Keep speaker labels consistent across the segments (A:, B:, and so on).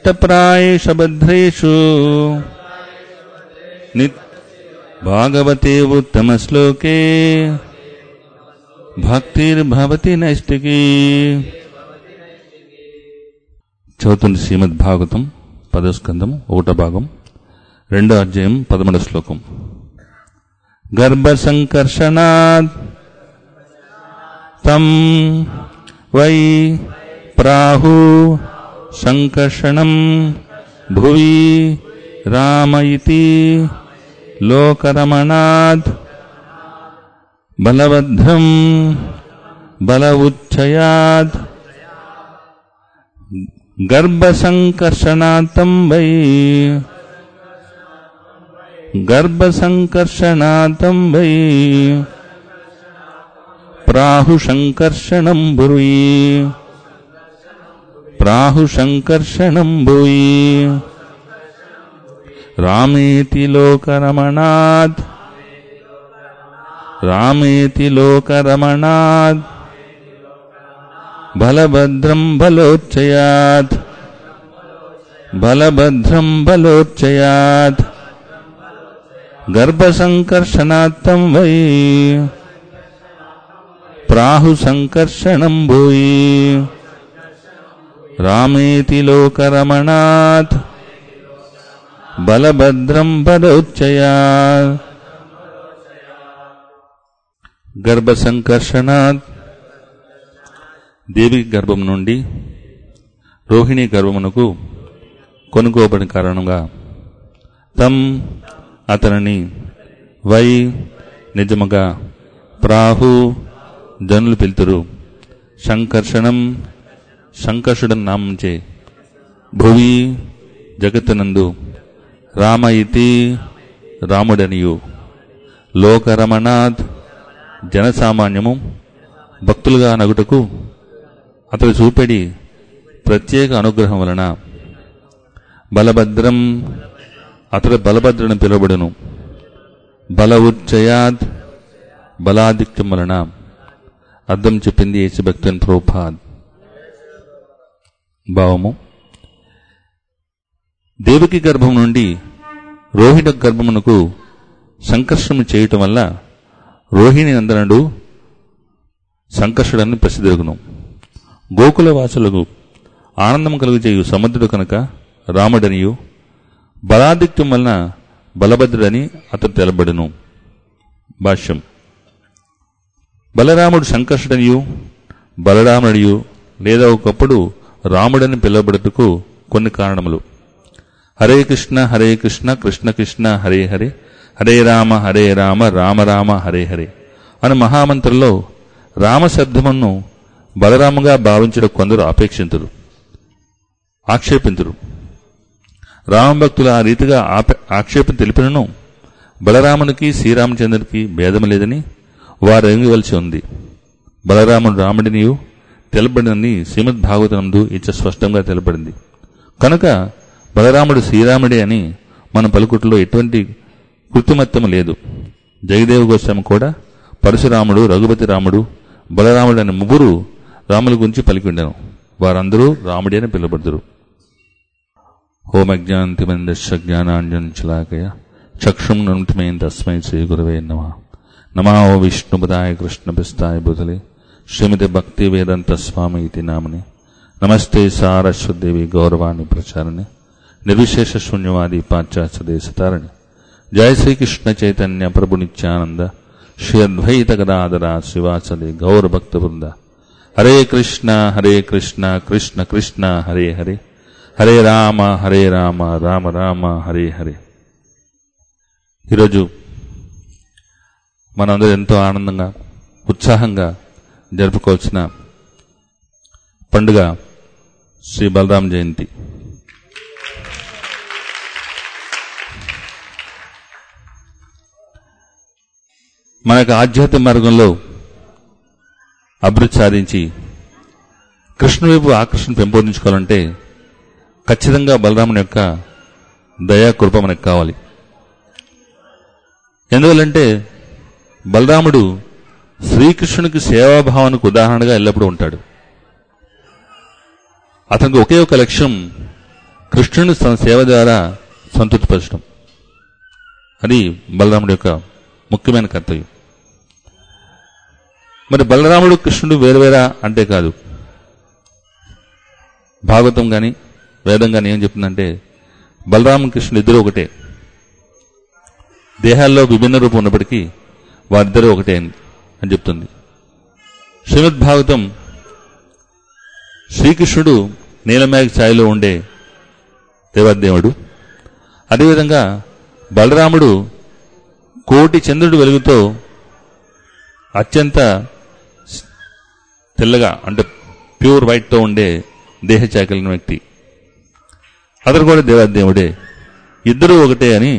A: నష్టప్రాయేష భద్రేషు ని భాగవతే ఉత్తమశ్లోకే భక్తిర్భవతి నైష్టికి చదువుతుంది శ్రీమద్ భాగవతం పదస్కందం ఒకటో భాగం రెండో అధ్యాయం పదమూడో శ్లోకం గర్భసంకర్షణాత్ తం వై ప్రాహు సంకర్షణం భువి రామ ఇతి లోకరమణాత్ బలవద్ధం బల ఉచ్చయాత్ గర్భసంకర్షణాతం వై గర్భసంకర్షణాతం వై ప్రాహుశంకర్షణం భువి ప్రాహుశంకర్షణం భువి రామేతి లోకరమణాత్ రామేతి లోకరమణాత్ బలభద్రం బలోచ్చయాత్ బలభద్రం బలోచ్చయాత్ గర్భసంకర్షణాత్తం వై ప్రాహుసంకర్షణం భూయి రామేతి లోకరమణాత్ బలభద్రం బలోచ్చయాత్ గర్భసంకర్షణాత్ దేవి గర్భం నుండి రోహిణి గర్భమునకు కొనుక్కోబడిన కారణంగా తం అతనిని వై నిజముగా ప్రాహు జనులు పిలుతురు సంకర్షణం సంకర్షుడ నామంచే భువి జగత్తునందు రామ ఇతి రాముడనియు లోకరమణాత్ జనసామాన్యము భక్తులుగా నగుటకు అతడు చూపెడి ప్రత్యేక అనుగ్రహం వలన బలభద్రం అతడు బలభద్రుని పిలువబడును బల ఉచ్చయాద్ బలాధిక్యం వలన అర్థం చెప్పింది యేసుభక్తుని ప్రోపాద్ భావము దేవికి గర్భం నుండి రోహిణ గర్భమునకు సంకర్షణ చేయటం వల్ల రోహిణి నందనుడు సంకర్షుడని ప్రసిద్ధుగును గోకుల వాసులకు ఆనందం కలుగజేయు సముద్రుడు కనుక రాముడనియు బలాధిక్యం వలన బలభద్రుడని అతడు తెలబడును భాష్యం బలరాముడు సంకర్షుడనియు బలరాముడియు లేదా ఒకప్పుడు రాముడని పిలువబడుటకు కొన్ని కారణములు హరే కృష్ణ హరే కృష్ణ కృష్ణ కృష్ణ హరే హరే హరే రామ హరే రామ రామ రామ హరే హరే అని మహామంత్రంలో రామశబ్దమును బలరాముగా భావించడం కొందరు అపేక్షింతురు ఆక్షేపింతురు రామభక్తులు ఆ రీతిగా ఆప- ఆక్షేపం తెలిపినను బలరామునికి శ్రీరామచంద్రునికి భేదం లేదని వారు ఎరగవలసి ఉంది బలరాముడు రాముడినియు తెలబడినని శ్రీమద్ భాగవతనందు ఇచ్చ స్పష్టంగా తెలబడింది కనుక బలరాముడు శ్రీరాముడే అని మన పలుకుట్లో ఎటువంటి కృత్రిమత్వం లేదు జయదేవ గోస్వామి కూడా పరశురాముడు రఘుపతి రాముడు బలరాముడు అనే ముగ్గురు రాముల గురించి పలికి ఉండను వారందరూ రాముడి అని పిలువబడుదురు ఓమజ్ఞాంతిమందశ జ్ఞానాంజనచలాకయ చక్షుం నృమితమేం తస్మై శ్రీ గురవే నమ నమా ఓ విష్ణుపదాయ కృష్ణపిస్తాయ బుధలే శ్రీమతి భక్తి వేదంత స్వామి ఇది నామని నమస్తే సారస్వదేవి గౌరవాన్ని ప్రచారణి నిర్విశేష శూన్యవాది పాశ్చాత్య దేశతారణి జయ శ్రీకృష్ణ చైతన్య ప్రభు నిత్యానంద శ్రీ అద్వైత గదాధర శివాసది గౌర భక్త బృంద హరే కృష్ణ హరే కృష్ణ కృష్ణ కృష్ణ హరే హరే హరే రామ హరే రామ రామ రామ హరే హరే ఈరోజు మనందరూ ఎంతో ఆనందంగా ఉత్సాహంగా జరుపుకోవాల్సిన పండుగ శ్రీ బలరాం జయంతి మనకు ఆధ్యాత్మిక మార్గంలో అభివృద్ధి సాధించి కృష్ణ వైపు ఆకర్షణ పెంపొందించుకోవాలంటే ఖచ్చితంగా బలరాముని యొక్క దయా కృప మనకు కావాలి ఎందువల్లంటే బలరాముడు శ్రీకృష్ణునికి సేవాభావానికి ఉదాహరణగా ఎల్లప్పుడూ ఉంటాడు అతనికి ఒకే ఒక లక్ష్యం కృష్ణుని తన సేవ ద్వారా సంతృప్తిపరచడం అది బలరాముడి యొక్క ముఖ్యమైన కర్తవ్యం మరి బలరాముడు కృష్ణుడు వేరువేరా అంటే కాదు భాగవతం కానీ వేదం కానీ ఏం చెప్తుందంటే బలరామ కృష్ణుడు ఇద్దరు ఒకటే దేహాల్లో విభిన్న రూపం ఉన్నప్పటికీ వారిద్దరూ ఒకటే అని అని చెప్తుంది శ్రీమద్ భాగవతం శ్రీకృష్ణుడు నీలమేఘ ఛాయలో ఉండే దేవదేవుడు అదేవిధంగా బలరాముడు కోటి చంద్రుడి వెలుగుతో అత్యంత తెల్లగా అంటే ప్యూర్ వైట్తో ఉండే దేహ చాకలిన వ్యక్తి అతడు కూడా దేవాదేవుడే ఇద్దరూ ఒకటే అని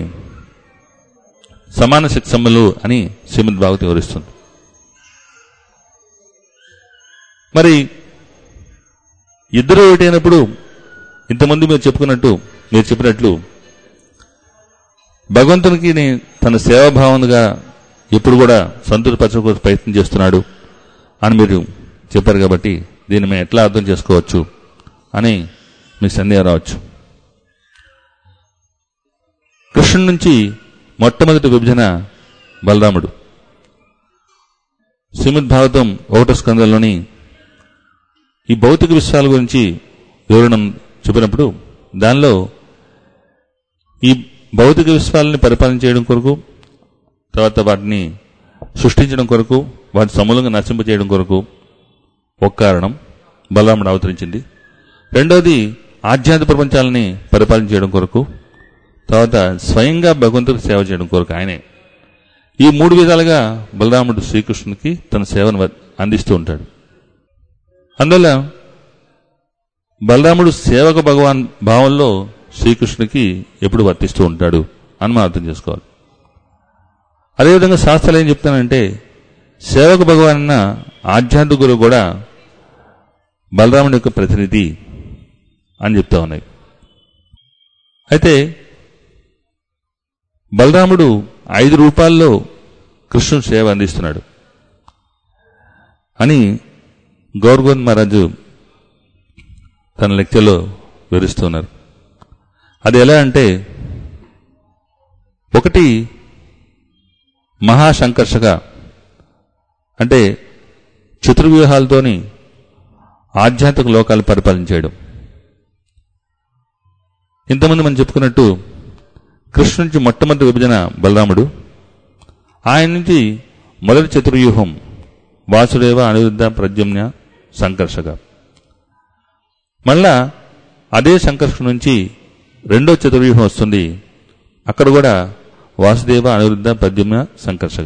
A: సమాన శక్తి సమ్మలు అని శ్రీమద్ భాగవతం వివరిస్తుంది మరి ఇద్దరు ఒకటైనప్పుడు ఇంతమంది మీరు చెప్పుకున్నట్టు మీరు చెప్పినట్లు భగవంతునికి నే- తన సేవాభావంగా ఎప్పుడు కూడా సంతృప్తిపరచడానికి ప్రయత్నం చేస్తున్నాడు అని మీరు చెప్పారు కాబట్టి దీన్ని మేము ఎట్లా అర్థం చేసుకోవచ్చు అని మీ సందేహం రావచ్చు కృష్ణుడి నుంచి మొట్టమొదటి విభజన బలరాముడు శ్రీమద్ భాగవతం ఒకటో స్కందంలోని ఈ భౌతిక విషయాల గురించి వివరణ చెప్పినప్పుడు దానిలో ఈ భౌతిక విశ్వాలని పరిపాలన చేయడం కొరకు తర్వాత వాటిని సృష్టించడం కొరకు వాటి సమూలంగా నశింపజేయడం కొరకు ఒక కారణం బలరాముడు అవతరించింది రెండవది ఆధ్యాత్మిక ప్రపంచాలని పరిపాలన చేయడం కొరకు తర్వాత స్వయంగా భగవంతుడికి సేవ చేయడం కొరకు ఆయనే ఈ మూడు విధాలుగా బలరాముడు శ్రీకృష్ణునికి తన సేవను వ- అందిస్తూ ఉంటాడు అందువల్ల బలరాముడు సేవక భగవాన్ భావంలో శ్రీకృష్ణునికి ఎప్పుడు వర్తిస్తూ ఉంటాడు అని మనం అర్థం చేసుకోవాలి అదేవిధంగా శాస్త్రాలు ఏం చెప్తానంటే సేవక భగవాన్ అన్న ఆధ్యాత్మిక గురువు కూడా బలరాముడి యొక్క ప్రతినిధి అని చెప్తా ఉన్నాయి అయితే బలరాముడు ఐదు రూపాల్లో కృష్ణుడు సేవ అందిస్తున్నాడు అని గౌరగోన్ మహారాజు తన లెక్చర్లో వివరిస్తున్నారు అది ఎలా అంటే ఒకటి మహాసంకర్షగా అంటే చతుర్వ్యూహాలతోని ఆధ్యాత్మిక లోకాలు పరిపాలించేయడం ఇంతమంది మనం చెప్పుకున్నట్టు కృష్ణు నుంచి మొట్టమొదటి విభజన బలరాముడు ఆయన నుంచి మొదటి చతుర్వ్యూహం వాసుదేవ అనిరుద్ధ ప్రద్యుమ్న సంకర్షక మళ్ళా అదే సంకర్షణ నుంచి రెండో చతుర్వ్యూహం వస్తుంది అక్కడ కూడా వాసుదేవ అనిరుద్ధ ప్రద్యుమ్న సంకర్షక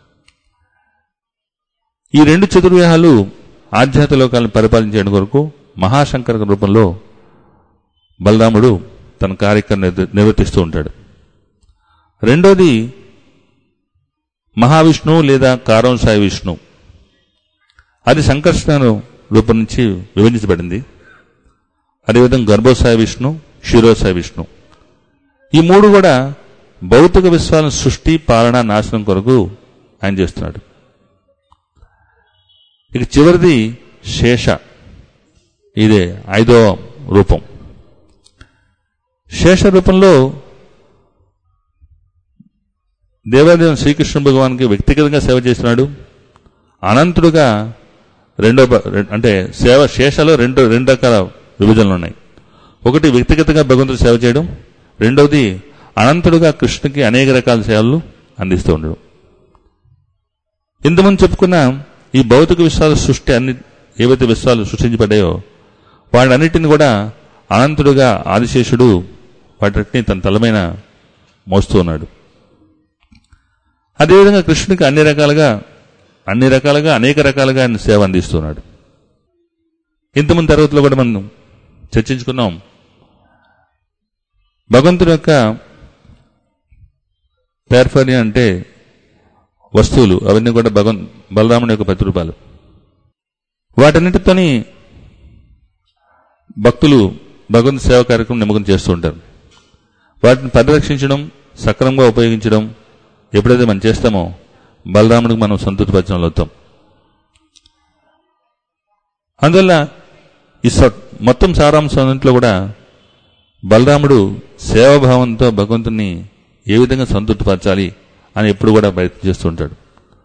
A: ఈ రెండు చతుర్వ్యూహాలు ఆధ్యాత్మిక లోకాలను పరిపాలించడం కొరకు మహాశంకర రూపంలో బలరాముడు తన కార్యక్రమం నిర్వ- నిర్వర్తిస్తూ ఉంటాడు రెండోది మహావిష్ణువు లేదా కారంసాయి విష్ణు అది సంకర్షణ రూపం నుంచి విభజించబడింది అదేవిధంగా గర్భోసాయి విష్ణు క్షీరోసాయి విష్ణు ఈ మూడు కూడా భౌతిక విశ్వాల సృష్టి పాలన నాశనం కొరకు ఆయన చేస్తున్నాడు ఇక చివరిది శేష ఇదే ఐదో రూపం శేష రూపంలో దేవాదేవుని శ్రీకృష్ణ భగవానికి వ్యక్తిగతంగా సేవ చేస్తున్నాడు అనంతుడుగా రెండో ప- రె- అంటే సేవ శేషలో రెండు రెండు రకాల విభజనలు ఉన్నాయి ఒకటి వ్యక్తిగతంగా భగవంతుడు సేవ చేయడం రెండవది అనంతుడుగా కృష్ణుకి అనేక రకాల సేవలు అందిస్తూ ఉండడం ఇంతకుముందు చెప్పుకున్న ఈ భౌతిక విశ్వాల సృష్టి అన్ని ఏవైతే విశ్వాలు సృష్టించబడ్డాయో వాటన్నిటిని కూడా అనంతుడుగా ఆదిశేషుడు వాటిని తన తలమైన మోస్తూ ఉన్నాడు అదేవిధంగా కృష్ణునికి అన్ని రకాలుగా అన్ని రకాలుగా అనేక రకాలుగా ఆయన సేవ అందిస్తున్నాడు ఇంతమంది తరగతిలో కూడా మనం చర్చించుకున్నాం భగవంతుడి యొక్క పేర్ఫర్ని అంటే వస్తువులు అవన్నీ కూడా భగవన్ బలరాముని యొక్క ప్రతిరూపాలు వాటన్నిటితోని భక్తులు భగవంతు సేవ కార్యక్రమం నిమగ్నం చేస్తూ ఉంటారు వాటిని పరిరక్షించడం సక్రమంగా ఉపయోగించడం ఎప్పుడైతే మనం చేస్తామో బలరాముడికి మనం సంతృప్తిపరచడంలో అవుతాం అందువల్ల ఈ స- మొత్తం సారాంశం అన్నింటిలో కూడా బలరాముడు సేవాభావంతో భగవంతుని ఏ విధంగా సంతృప్తిపరచాలి అని ఎప్పుడు కూడా ప్రయత్నం చేస్తూ ఉంటాడు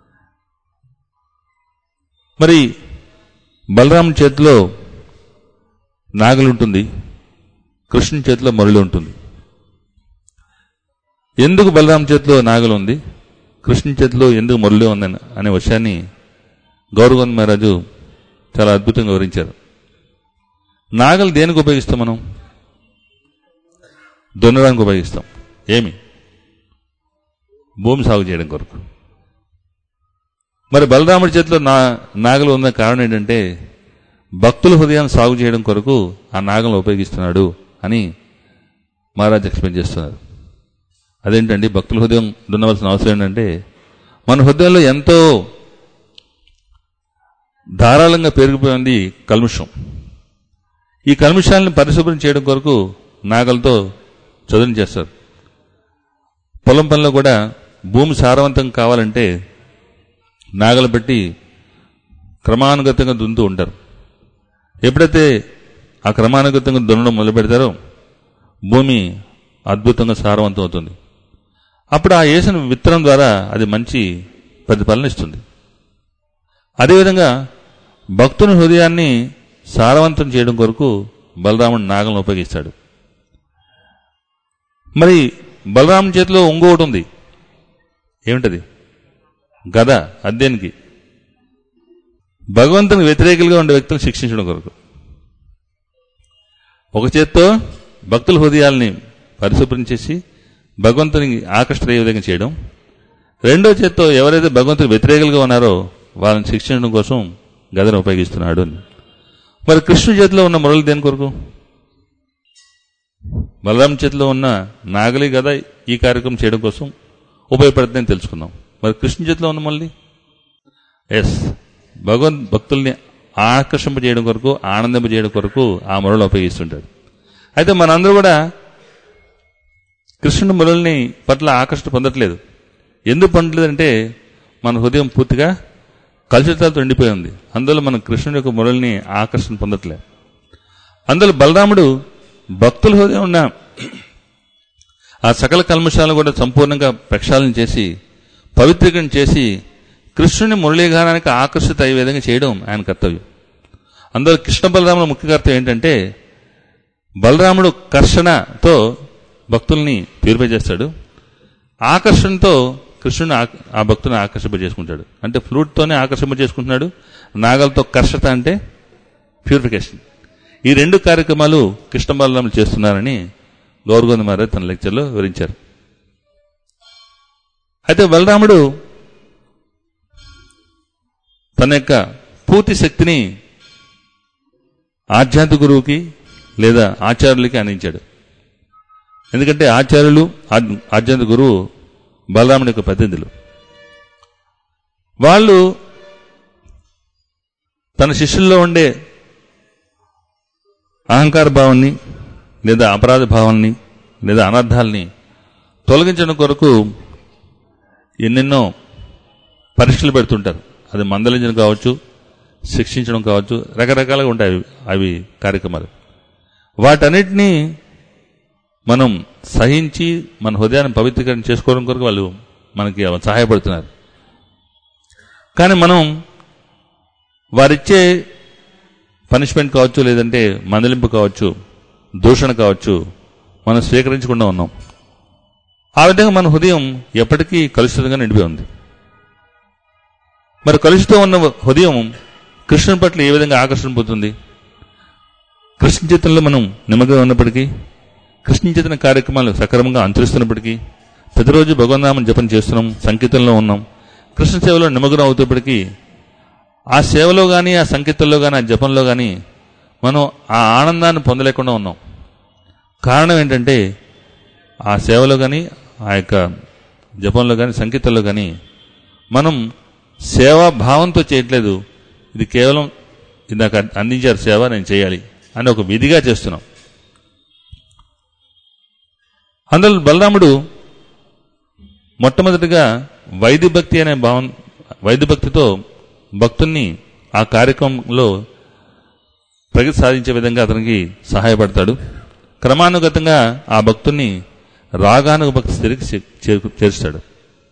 A: మరి బలరాముని చేతిలో నాగలి ఉంటుంది కృష్ణుని చేతిలో మురళి ఉంటుంది ఎందుకు బలరాం చేతిలో నాగలు ఉంది కృష్ణుని చేతిలో ఎందుకు మురళి ఉందని అనే విషయాన్ని గౌరవంత్ మహారాజు చాలా అద్భుతంగా వివరించారు నాగలు దేనికి ఉపయోగిస్తాం మనం దున్నడానికి ఉపయోగిస్తాం ఏమి భూమి సాగు చేయడం కొరకు మరి బలరాముడి చేతిలో నా నాగలు ఉన్న కారణం ఏంటంటే భక్తుల హృదయాన్ని సాగు చేయడం కొరకు ఆ నాగలను ఉపయోగిస్తున్నాడు అని మహారాజ్ ఎక్స్ప్లెయిన్ చేస్తున్నారు అదేంటండి భక్తుల హృదయం దున్నవలసిన అవసరం ఏంటంటే మన హృదయంలో ఎంతో ధారాళంగా పెరిగిపోయింది కల్ముషం ఈ కల్ముషాలను పరిశుభ్రం చేయడం కొరకు నాగలతో చదును చేస్తారు పొలం పనిలో కూడా భూమి సారవంతం కావాలంటే నాగలు పెట్టి క్రమానుగతంగా దున్నుతూ ఉంటారు ఎప్పుడైతే ఆ క్రమానుగతంగా దున్నడం మొదలు పెడతారో భూమి అద్భుతంగా సారవంతం అవుతుంది అప్పుడు ఆ వేసిన విత్తనం ద్వారా అది మంచి ప్రతిఫలన ఇస్తుంది అదేవిధంగా భక్తుని హృదయాన్ని సారవంతం చేయడం కొరకు బలరాముడు నాగలను ఉపయోగిస్తాడు మరి బలరాముని చేతిలో ఇంకొకటి ఉంది ఏమిటది గద అద్దెనికి భగవంతునికి వ్యతిరేకులుగా ఉండే వ్యక్తులను శిక్షించడం కొరకు ఒక చేత్తో భక్తుల హృదయాల్ని పరిశుభ్రం చేసి భగవంతునికి ఆకర్షణీయ విధంగా చేయడం రెండో చేత్తో ఎవరైతే భగవంతునికి వ్యతిరేకులుగా ఉన్నారో వాళ్ళని శిక్షించడం కోసం గదను ఉపయోగిస్తున్నాడు అని మరి కృష్ణుడి చేతిలో ఉన్న మురళి దేని కొరకు బలరాం చేతిలో ఉన్న నాగలి గద ఈ కార్యక్రమం చేయడం కోసం ఉపయోగపడుతుందని తెలుసుకుందాం మరి కృష్ణ చేతిలో ఉన్న మళ్ళీ ఎస్ భగవంత్ భక్తుల్ని ఆకర్షింపజేయడం కొరకు ఆనందింపజేయడం కొరకు ఆ మురళి ఉపయోగిస్తుంటాడు అయితే మనందరూ కూడా కృష్ణుడి మురళిని పట్ల ఆకర్షణ పొందట్లేదు ఎందుకు పొందట్లేదంటే మన హృదయం పూర్తిగా కలుషితాలతో నిండిపోయి ఉంది అందులో మనం కృష్ణుడి యొక్క మురళిని ఆకర్షణ పొందట్లేదు అందులో బలరాముడు భక్తుల హృదయం ఉన్న ఆ సకల కల్మషాలను కూడా సంపూర్ణంగా ప్రక్షాళన చేసి పవిత్రీకరణ చేసి కృష్ణుని మురళీగానానికి ఆకర్షిత అయ్యే విధంగా చేయడం ఆయన కర్తవ్యం అందులో కృష్ణ బలరాముల ముఖ్య కర్తవ్యం ఏంటంటే బలరాముడు కర్షణతో భక్తుల్ని ప్యూరిఫై చేస్తాడు ఆకర్షణతో కృష్ణుని ఆ- ఆ భక్తుని ఆకర్షింప చేసుకుంటాడు అంటే ఫ్లూట్తోనే ఆకర్షింప చేసుకుంటున్నాడు నాగలతో కర్షత అంటే ప్యూరిఫికేషన్ ఈ రెండు కార్యక్రమాలు కృష్ణ బలరాములు చేస్తున్నారని గౌరగోంద మహారాజ్ తన లెక్చర్లో వివరించారు అయితే బలరాముడు తన యొక్క పూర్తి శక్తిని ఆధ్యాత్మిక గురువుకి లేదా ఆచార్యులకి అందించాడు ఎందుకంటే ఆచార్యులు ఆద్- ఆధ్యాత్మిక గురువు బలరాముని యొక్క ప్రతినిధులు వాళ్ళు తన శిష్యుల్లో ఉండే అహంకార భావాన్ని లేదా అపరాధ భావాన్ని లేదా అనర్థాలని తొలగించడం కొరకు ఎన్నెన్నో పరీక్షలు పెడుతుంటారు అది మందలించడం కావచ్చు శిక్షించడం కావచ్చు రకరకాలుగా ఉంటాయి అవి- అవి కార్యక్రమాలు వాటన్నిటినీ మనం సహించి మన హృదయాన్ని పవిత్రీకరణ చేసుకోవడం కొరకు వాళ్ళు మనకి సహాయపడుతున్నారు కానీ మనం వారిచ్చే పనిష్మెంట్ కావచ్చు లేదంటే మందలింపు కావచ్చు దూషణ కావచ్చు మనం స్వీకరించకుండా ఉన్నాం ఆ విధంగా మన హృదయం ఎప్పటికీ కలుషితంగా నిండిపోయి ఉంది మరి కలుషితం ఉన్న హృదయం కృష్ణుని పట్ల ఏ విధంగా ఆకర్షణ పొందుతుంది కృష్ణ చిత్తంలో మనం నిమగ్నం ఉన్నప్పటికీ కృష్ణ చిత్త కార్యక్రమాలు సక్రమంగా అనుసరిస్తున్నప్పటికీ ప్రతిరోజు భగవన్నామం జపం చేస్తున్నాం సంకీర్తనలో ఉన్నాం కృష్ణ సేవలో నిమగ్నం అవుతున్నప్పటికీ ఆ సేవలో కానీ ఆ సంకీర్తనలో కానీ ఆ జపంలో కానీ మనం ఆ ఆనందాన్ని పొందలేకుండా ఉన్నాం కారణం ఏంటంటే ఆ సేవలో కానీ ఆ యొక్క జపంలో కానీ సంకీర్తనలో కానీ మనం సేవా భావంతో చేయట్లేదు ఇది కేవలం ఇది నాకు అందించారు సేవ నేను చేయాలి అని ఒక విధిగా చేస్తున్నాం అందులో బలరాముడు మొట్టమొదటిగా వైద్య భక్తి అనే భావం వైద్య భక్తితో భక్తుల్ని ఆ కార్యక్రమంలో ప్రగతి సాధించే విధంగా అతనికి సహాయపడతాడు క్రమానుగతంగా ఆ భక్తుణ్ణి రాగానుభక్తి స్థితికి చే- చేరు- చేరుస్తాడు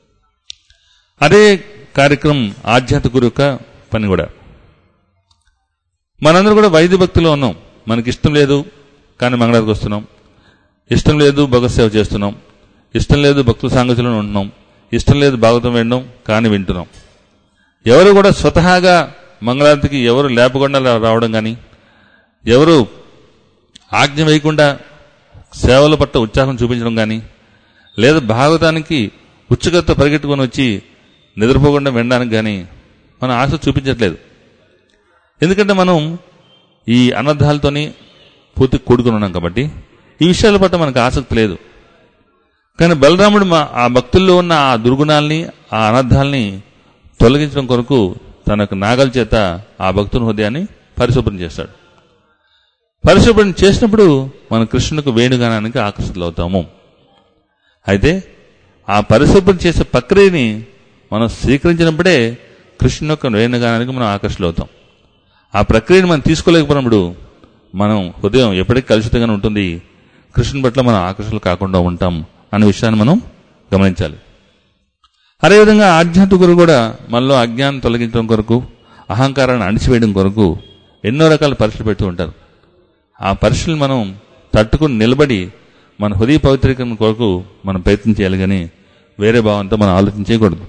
A: అదే కార్యక్రమం ఆధ్యాత్మిక గురు యొక్క పని కూడా మనందరూ కూడా వైద్య భక్తిలో ఉన్నాం మనకి ఇష్టం లేదు కానీ మంగళానికి వస్తున్నాం ఇష్టం లేదు భగవత్ సేవ చేస్తున్నాం ఇష్టం లేదు భక్తుల సాంగత్యంలో ఉంటున్నాం ఇష్టం లేదు భాగవతం వినడం కానీ వింటున్నాం ఎవరు కూడా స్వతహాగా మంగళారతికి ఎవరు లేపకుండా రా- రావడం కానీ ఎవరు ఆజ్ఞ వేయకుండా సేవల పట్ల ఉత్సాహం చూపించడం కానీ లేదా భాగవతానికి ఉత్సుకత పరిగెట్టుకొని వచ్చి నిద్రపోకుండా వినడానికి కానీ మనం ఆశ చూపించట్లేదు ఎందుకంటే మనం ఈ అనర్థాలతోని పూర్తి కూడుకుని ఉన్నాం కాబట్టి ఈ విషయాల పట్ల మనకు ఆసక్తి లేదు కానీ బలరాముడు మా ఆ భక్తుల్లో ఉన్న ఆ దుర్గుణాల్ని ఆ అనర్థాల్ని తొలగించడం కొరకు తనకు నాగల చేత ఆ భక్తుని హృదయాన్ని పరిశుభ్రం చేస్తాడు పరిశుభ్రం చేసినప్పుడు మన కృష్ణునికి వేణుగానానికి ఆకర్షితులవుతాము అయితే ఆ పరిశుభ్రం చేసే ప్రక్రియని మనం స్వీకరించినప్పుడే కృష్ణుని యొక్క వేణుగానానికి మనం ఆకర్షితులవుతాం ఆ ప్రక్రియను మనం తీసుకోలేకపోయినప్పుడు మనం హృదయం ఎప్పటికీ కలుషితంగానే ఉంటుంది కృష్ణుని పట్ల మనం ఆకర్షణలు కాకుండా ఉంటాం అనే విషయాన్ని మనం గమనించాలి అదేవిధంగా ఆధ్యాత్మిక గురువు కూడా మనలో అజ్ఞానం తొలగించడం కొరకు అహంకారాన్ని అణిచివేయడం కొరకు ఎన్నో రకాల పరీక్షలు పెడుతూ ఉంటారు ఆ పరీక్షలు మనం తట్టుకుని నిలబడి మన హృదయ పవిత్రీకరణ కొరకు మనం ప్రయత్నం చేయాలి కానీ వేరే భావంతో మనం ఆలోచించకూడదు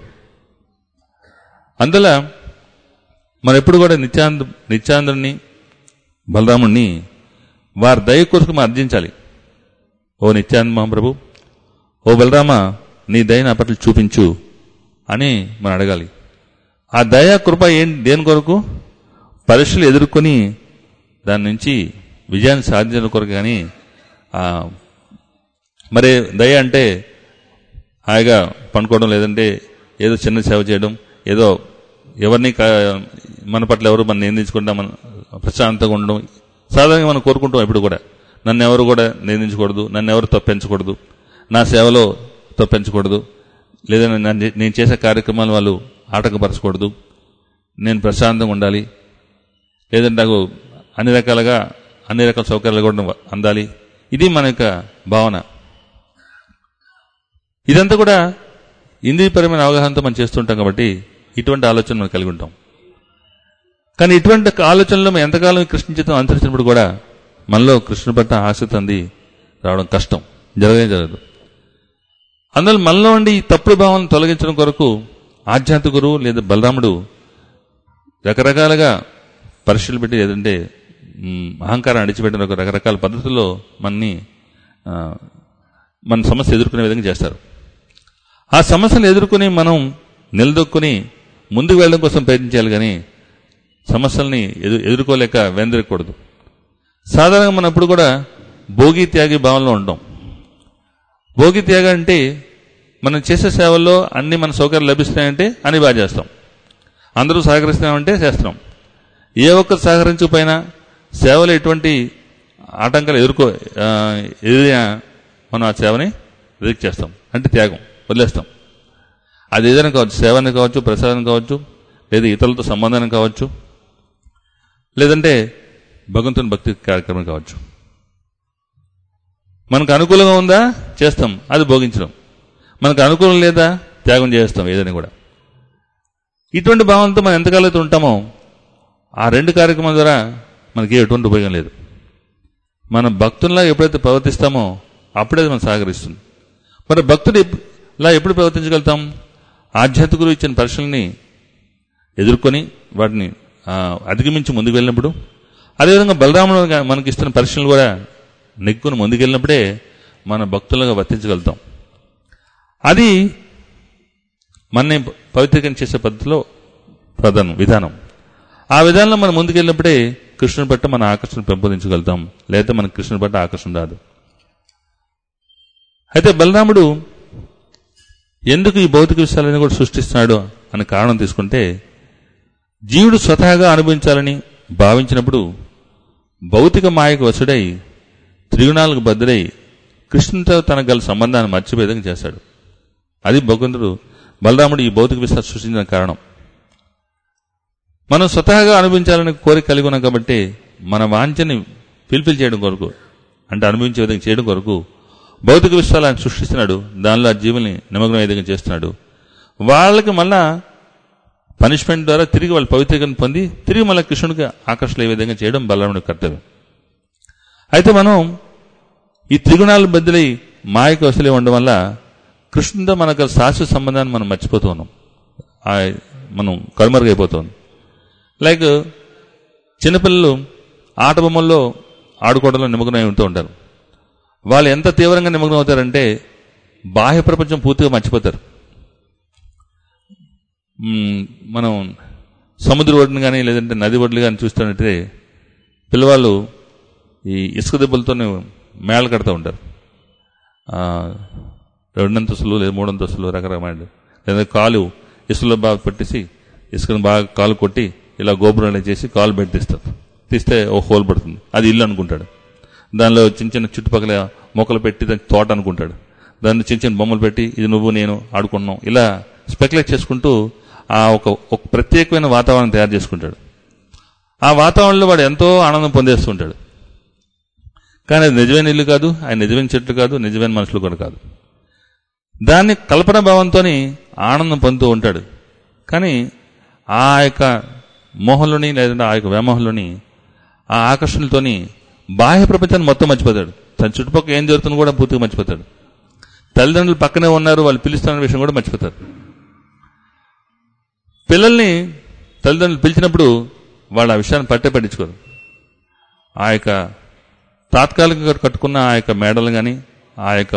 A: అందువల్ల మనం ఎప్పుడు కూడా నిత్యాంద నిత్యాంధ్రుని బలరాముణ్ణి వారి దయ కొరకు మనం అర్జించాలి ఓ నిత్యానంద మహాప్రభు ఓ బలరామ నీ దయ నా పట్ల చూపించు అని మనం అడగాలి ఆ దయ కృప ఏం దేని కొరకు పరీక్షలు ఎదుర్కొని దాని నుంచి విజయాన్ని సాధించడం కొరకు కానీ ఆ, మరి దయ అంటే హాయిగా పండుకోవడం లేదంటే ఏదో చిన్న సేవ చేయడం ఏదో ఎవరిని కా- మన పట్ల ఎవరు మన నిందించకుండా మన ప్రశాంతంగా ఉండడం సాధారణంగా మనం కోరుకుంటాం ఇప్పుడు కూడా నన్ను ఎవరు కూడా నిందించకూడదు నన్ను ఎవరు తప్పించకూడదు నా సేవలో తప్పించకూడదు లేదా నన్ను- నేను చేసే కార్యక్రమాలు వాళ్ళు ఆటంకపరచకూడదు నేను ప్రశాంతంగా ఉండాలి లేదంటే నాకు అన్ని రకాలుగా అన్ని రకాల సౌకర్యాలు కూడా అందాలి ఇది మన యొక్క భావన ఇదంతా కూడా ఇంద్రియపరమైన అవగాహనతో మనం చేస్తుంటాం కాబట్టి ఇటువంటి ఆలోచన మనం కలిగి ఉంటాం కానీ ఇటువంటి ఆలోచనలు మనం ఎంతకాలం ఈ కృష్ణ చిత్తం అనుసరించినప్పుడు కూడా మనలో కృష్ణ పట్ల ఆసక్తి అంది రావడం కష్టం జరగనే జరగదు అందువల్ల మనలో ఉండి ఈ తప్పుడు భావన తొలగించడం కొరకు ఆధ్యాత్మిక గురువు లేదా బలరాముడు రకరకాలుగా పరీక్షలు పెట్టి ఏదంటే మ్, అహంకారం అడిచిపెట్టిన ఒక రకరకాల పద్ధతుల్లో మనని ఆ, మన సమస్య ఎదుర్కొనే విధంగా చేస్తారు ఆ సమస్యలు ఎదుర్కొని మనం నిలదొక్కుని ముందుకు వెళ్ళడం కోసం ప్రయత్నించాలి కానీ సమస్యల్ని ఎదు ఎదుర్కోలేక వెందరకూడదు సాధారణంగా మనం ఎప్పుడు కూడా భోగి త్యాగి భావంలో ఉంటాం భోగి త్యాగ అంటే మనం చేసే సేవల్లో అన్ని మన సౌకర్యాలు లభిస్తాయంటే అని బాగా చేస్తాం అందరూ సహకరిస్తున్నామంటే చేస్తున్నాం ఏ ఒక్కరు సహకరించకపోయినా సేవలో ఎటువంటి ఆటంకాలు ఎదుర్కో ఆ, ఎదురైనా మనం ఆ సేవని రిజెక్ట్ చేస్తాం అంటే త్యాగం వదిలేస్తాం అది ఏదైనా కావచ్చు సేవని కావచ్చు ప్రసాదం కావచ్చు లేదా ఇతరులతో సంబంధం కావచ్చు లేదంటే భగవంతుని భక్తి కార్యక్రమం కావచ్చు మనకు అనుకూలంగా ఉందా చేస్తాం అది భోగించడం మనకు అనుకూలం లేదా త్యాగం చేస్తాం ఏదైనా కూడా ఇటువంటి భావంతో మనం ఎంతకాలం అయితే ఉంటామో ఆ రెండు కార్యక్రమాల ద్వారా మనకి ఎటువంటి ఉపయోగం లేదు మన భక్తుల్లా ఎప్పుడైతే ప్రవర్తిస్తామో అప్పుడే అది మనం సహకరిస్తుంది మరి భక్తుడు ఎప్- ఇలా ఎప్పుడు ప్రవర్తించగలుగుతాం ఆధ్యాత్మిక గురువు ఇచ్చిన పరీక్షల్ని ఎదుర్కొని వాటిని ఆ, అధిగమించి ముందుకు వెళ్ళినప్పుడు అదేవిధంగా బలరాముడు గా- మనకి ఇస్తున్న పరీక్షలు కూడా నెగ్గుని ముందుకు వెళ్ళినప్పుడే మన భక్తులుగా వర్తించగలుగుతాం అది మనని పవిత్రీకరణ చేసే పద్ధతిలో ప్రధానం విధానం ఆ విధానంలో మనం ముందుకెళ్ళినప్పుడే కృష్ణుని పట్ల మన ఆకర్షణ పెంపొందించగలుగుతాం లేదా మనకు కృష్ణుని పట్ల ఆకర్షణ రాదు అయితే బలరాముడు ఎందుకు ఈ భౌతిక విషయాలను కూడా సృష్టిస్తున్నాడు అనే కారణం తీసుకుంటే జీవుడు స్వతహాగా అనుభవించాలని భావించినప్పుడు భౌతిక మాయకు వసుడై త్రిగుణాలకు బద్దుడై కృష్ణునితో తనకు గల సంబంధాన్ని మర్చిపోయే విధంగా చేశాడు అది భగవంతుడు బలరాముడు ఈ భౌతిక విషయాలు సృష్టించిన కారణం మనం స్వతహాగా అనుభవించాలని కోరిక కలిగి ఉన్నాం కాబట్టి మన వాంఛని ఫిల్ఫిల్ చేయడం కొరకు అంటే అనుభవించే విధంగా చేయడం కొరకు భౌతిక విశ్వాలు ఆయన సృష్టిస్తున్నాడు దానిలో ఆ జీవుల్ని నిమగ్నం అయ్యే విధంగా చేస్తున్నాడు వాళ్ళకి మళ్ళా పనిష్మెంట్ ద్వారా తిరిగి వాళ్ళు పవిత్రీకరణ పొంది తిరిగి మళ్ళీ కృష్ణుడికి ఆకర్షణ అయ్యే విధంగా చేయడం బలరాముడి కర్తవ్యం అయితే మనం ఈ త్రిగుణాలు బదిలై మాయకు వసలే ఉండడం వల్ల కృష్ణుడితో మనకు శాశ్వత సంబంధాన్ని మనం మర్చిపోతూ ఉన్నాం ఆ మనం కనుమరుగైపోతుంది లైక్ చిన్నపిల్లలు ఆట బొమ్మల్లో ఆడుకోవడంలో నిమగ్నమై ఉంటూ ఉంటారు వాళ్ళు ఎంత తీవ్రంగా నిమగ్నం అవుతారంటే బాహ్య ప్రపంచం పూర్తిగా మర్చిపోతారు మ్మ్, మనం సముద్ర ఒడ్డును కానీ లేదంటే నది ఒడ్లు కానీ చూస్తున్నట్టే పిల్లవాళ్ళు ఈ ఇసుక దెబ్బలతోనే మేళ కడతా ఉంటారు ఆ, రెండంతస్తులు లేదా మూడంతస్తులు రకరకమైన లేదా కాలు ఇసుకలో బాగా పెట్టేసి ఇసుకను బాగా కాలు కొట్టి ఇలా గోపురం చేసి కాలు పెట్టి తీస్తారు తీస్తే ఓ హోల్ పడుతుంది అది ఇల్లు అనుకుంటాడు దానిలో చిన్న చిన్న చుట్టుపక్కల మొక్కలు పెట్టి దాన్ని తోట అనుకుంటాడు దాన్ని చిన్న చిన్న బొమ్మలు పెట్టి ఇది నువ్వు నేను ఆడుకున్నాం ఇలా స్పెక్యులేట్ చేసుకుంటూ ఆ ఒక ఒక ప్రత్యేకమైన వాతావరణం తయారు చేసుకుంటాడు ఆ వాతావరణంలో వాడు ఎంతో ఆనందం పొందేస్తుంటాడు కానీ అది నిజమైన ఇల్లు కాదు ఆయన నిజమైన చెట్లు కాదు నిజమైన మనుషులు కూడా కాదు దాన్ని కల్పన భావంతో ఆనందం పొందుతూ ఉంటాడు కానీ ఆ యొక్క మోహంలోని లేదంటే ఆ యొక్క వ్యామోహంలోని ఆ ఆకర్షణలతోని బాహ్య ప్రపంచాన్ని మొత్తం మర్చిపోతాడు తన చుట్టుపక్కల ఏం జరుగుతుందో కూడా పూర్తిగా మర్చిపోతాడు తల్లిదండ్రులు పక్కనే ఉన్నారు వాళ్ళు పిలుస్తున్న విషయం కూడా మర్చిపోతారు పిల్లల్ని తల్లిదండ్రులు పిలిచినప్పుడు వాళ్ళు ఆ విషయాన్ని పట్టే పట్టించుకోరు ఆ యొక్క తాత్కాలికంగా కట్టుకున్న ఆ యొక్క మేడలు కానీ ఆ యొక్క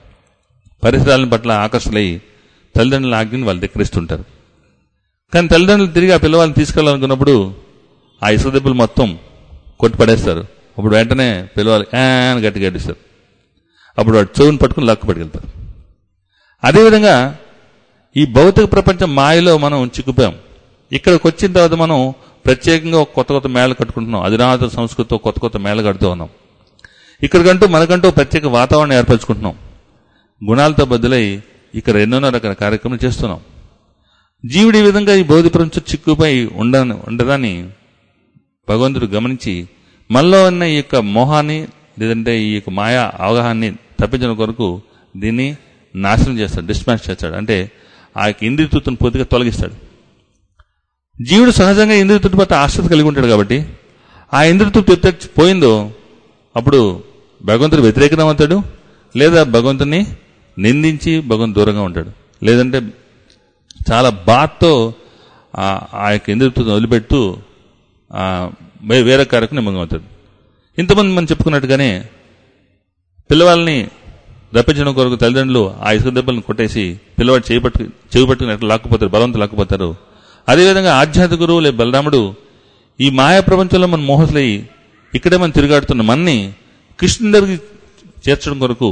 A: పరిసరాల పట్ల ఆకర్షణలై తల్లిదండ్రుల ఆజ్ఞని వాళ్ళు ధిక్కరిస్తుంటారు కానీ తల్లిదండ్రులు తిరిగి ఆ పిల్లవాళ్ళని తీసుకెళ్ళాలనుకున్నప్పుడు ఆ ఇసుక దెబ్బలు మొత్తం కొట్టి పడేస్తారు అప్పుడు వెంటనే పిల్లవాళ్ళు "ఆ" అని గట్టిగా గడ్డిస్తారు అప్పుడు వాడు చెవుని పట్టుకుని లక్కు పట్టుకెళ్తారు అదేవిధంగా ఈ భౌతిక ప్రపంచం మాయలో మనం చిక్కుపోయాం ఇక్కడికి వచ్చిన తర్వాత మనం ప్రత్యేకంగా ఒక కొత్త కొత్త మేళ కట్టుకుంటున్నాం అధునాత సంస్కృతితో కొత్త కొత్త మేళ కడుతూ ఉన్నాం ఇక్కడికంటూ మనకంటూ ఒక ప్రత్యేక వాతావరణం ఏర్పరచుకుంటున్నాం గుణాలతో బదులై ఇక్కడ ఎన్నెన్నో రకాల కార్యక్రమాలు చేస్తున్నాం జీవుడు ఈ విధంగా ఈ భౌతిక ప్రపంచం చిక్కుపోయి ఉండ ఉండదాన్ని భగవంతుడు గమనించి మనలో ఉన్న ఈ యొక్క మోహాన్ని లేదంటే ఈ యొక్క మాయా అవగాహాన్ని తప్పించడం కొరకు దీన్ని నాశనం చేస్తాడు డిస్మాష్ చేస్తాడు అంటే ఆ యొక్క ఇంద్రియతృప్తిని పూర్తిగా తొలగిస్తాడు జీవుడు సహజంగా ఇంద్రియతృప్తి పట్ల ఆశ్రత కలిగి ఉంటాడు కాబట్టి ఆ ఇంద్రియతృప్తి ఎప్పుడైతే పోయిందో అప్పుడు భగవంతుడు వ్యతిరేకం అవుతాడు లేదా భగవంతుని నిందించి భగవంతు దూరంగా ఉంటాడు లేదంటే చాలా బాధతో ఆ ఆ యొక్క ఇంద్రియతృప్తిని వదిలిపెడుతూ ఆ, వే- వేరే కార్యక్రమం నిమగ్నం అవుతాడు ఇంతమంది మనం చెప్పుకున్నట్టుగానే పిల్లవాళ్ళని రప్పించడం కొరకు తల్లిదండ్రులు ఆ ఇసుక దెబ్బలను కొట్టేసి పిల్లవాడు చేయి పట్టు చెవి పట్టుకుని లాక్కుపోతారు బలవంతం లాక్కుపోతారు అదేవిధంగా ఆధ్యాత్మిక గురువు లే బలరాముడు ఈ మాయా ప్రపంచంలో మనం మోహసులయ్యి ఇక్కడే మనం తిరుగాడుతున్న మన్ని కృష్ణుని దగ్గరికి చేర్చడం కొరకు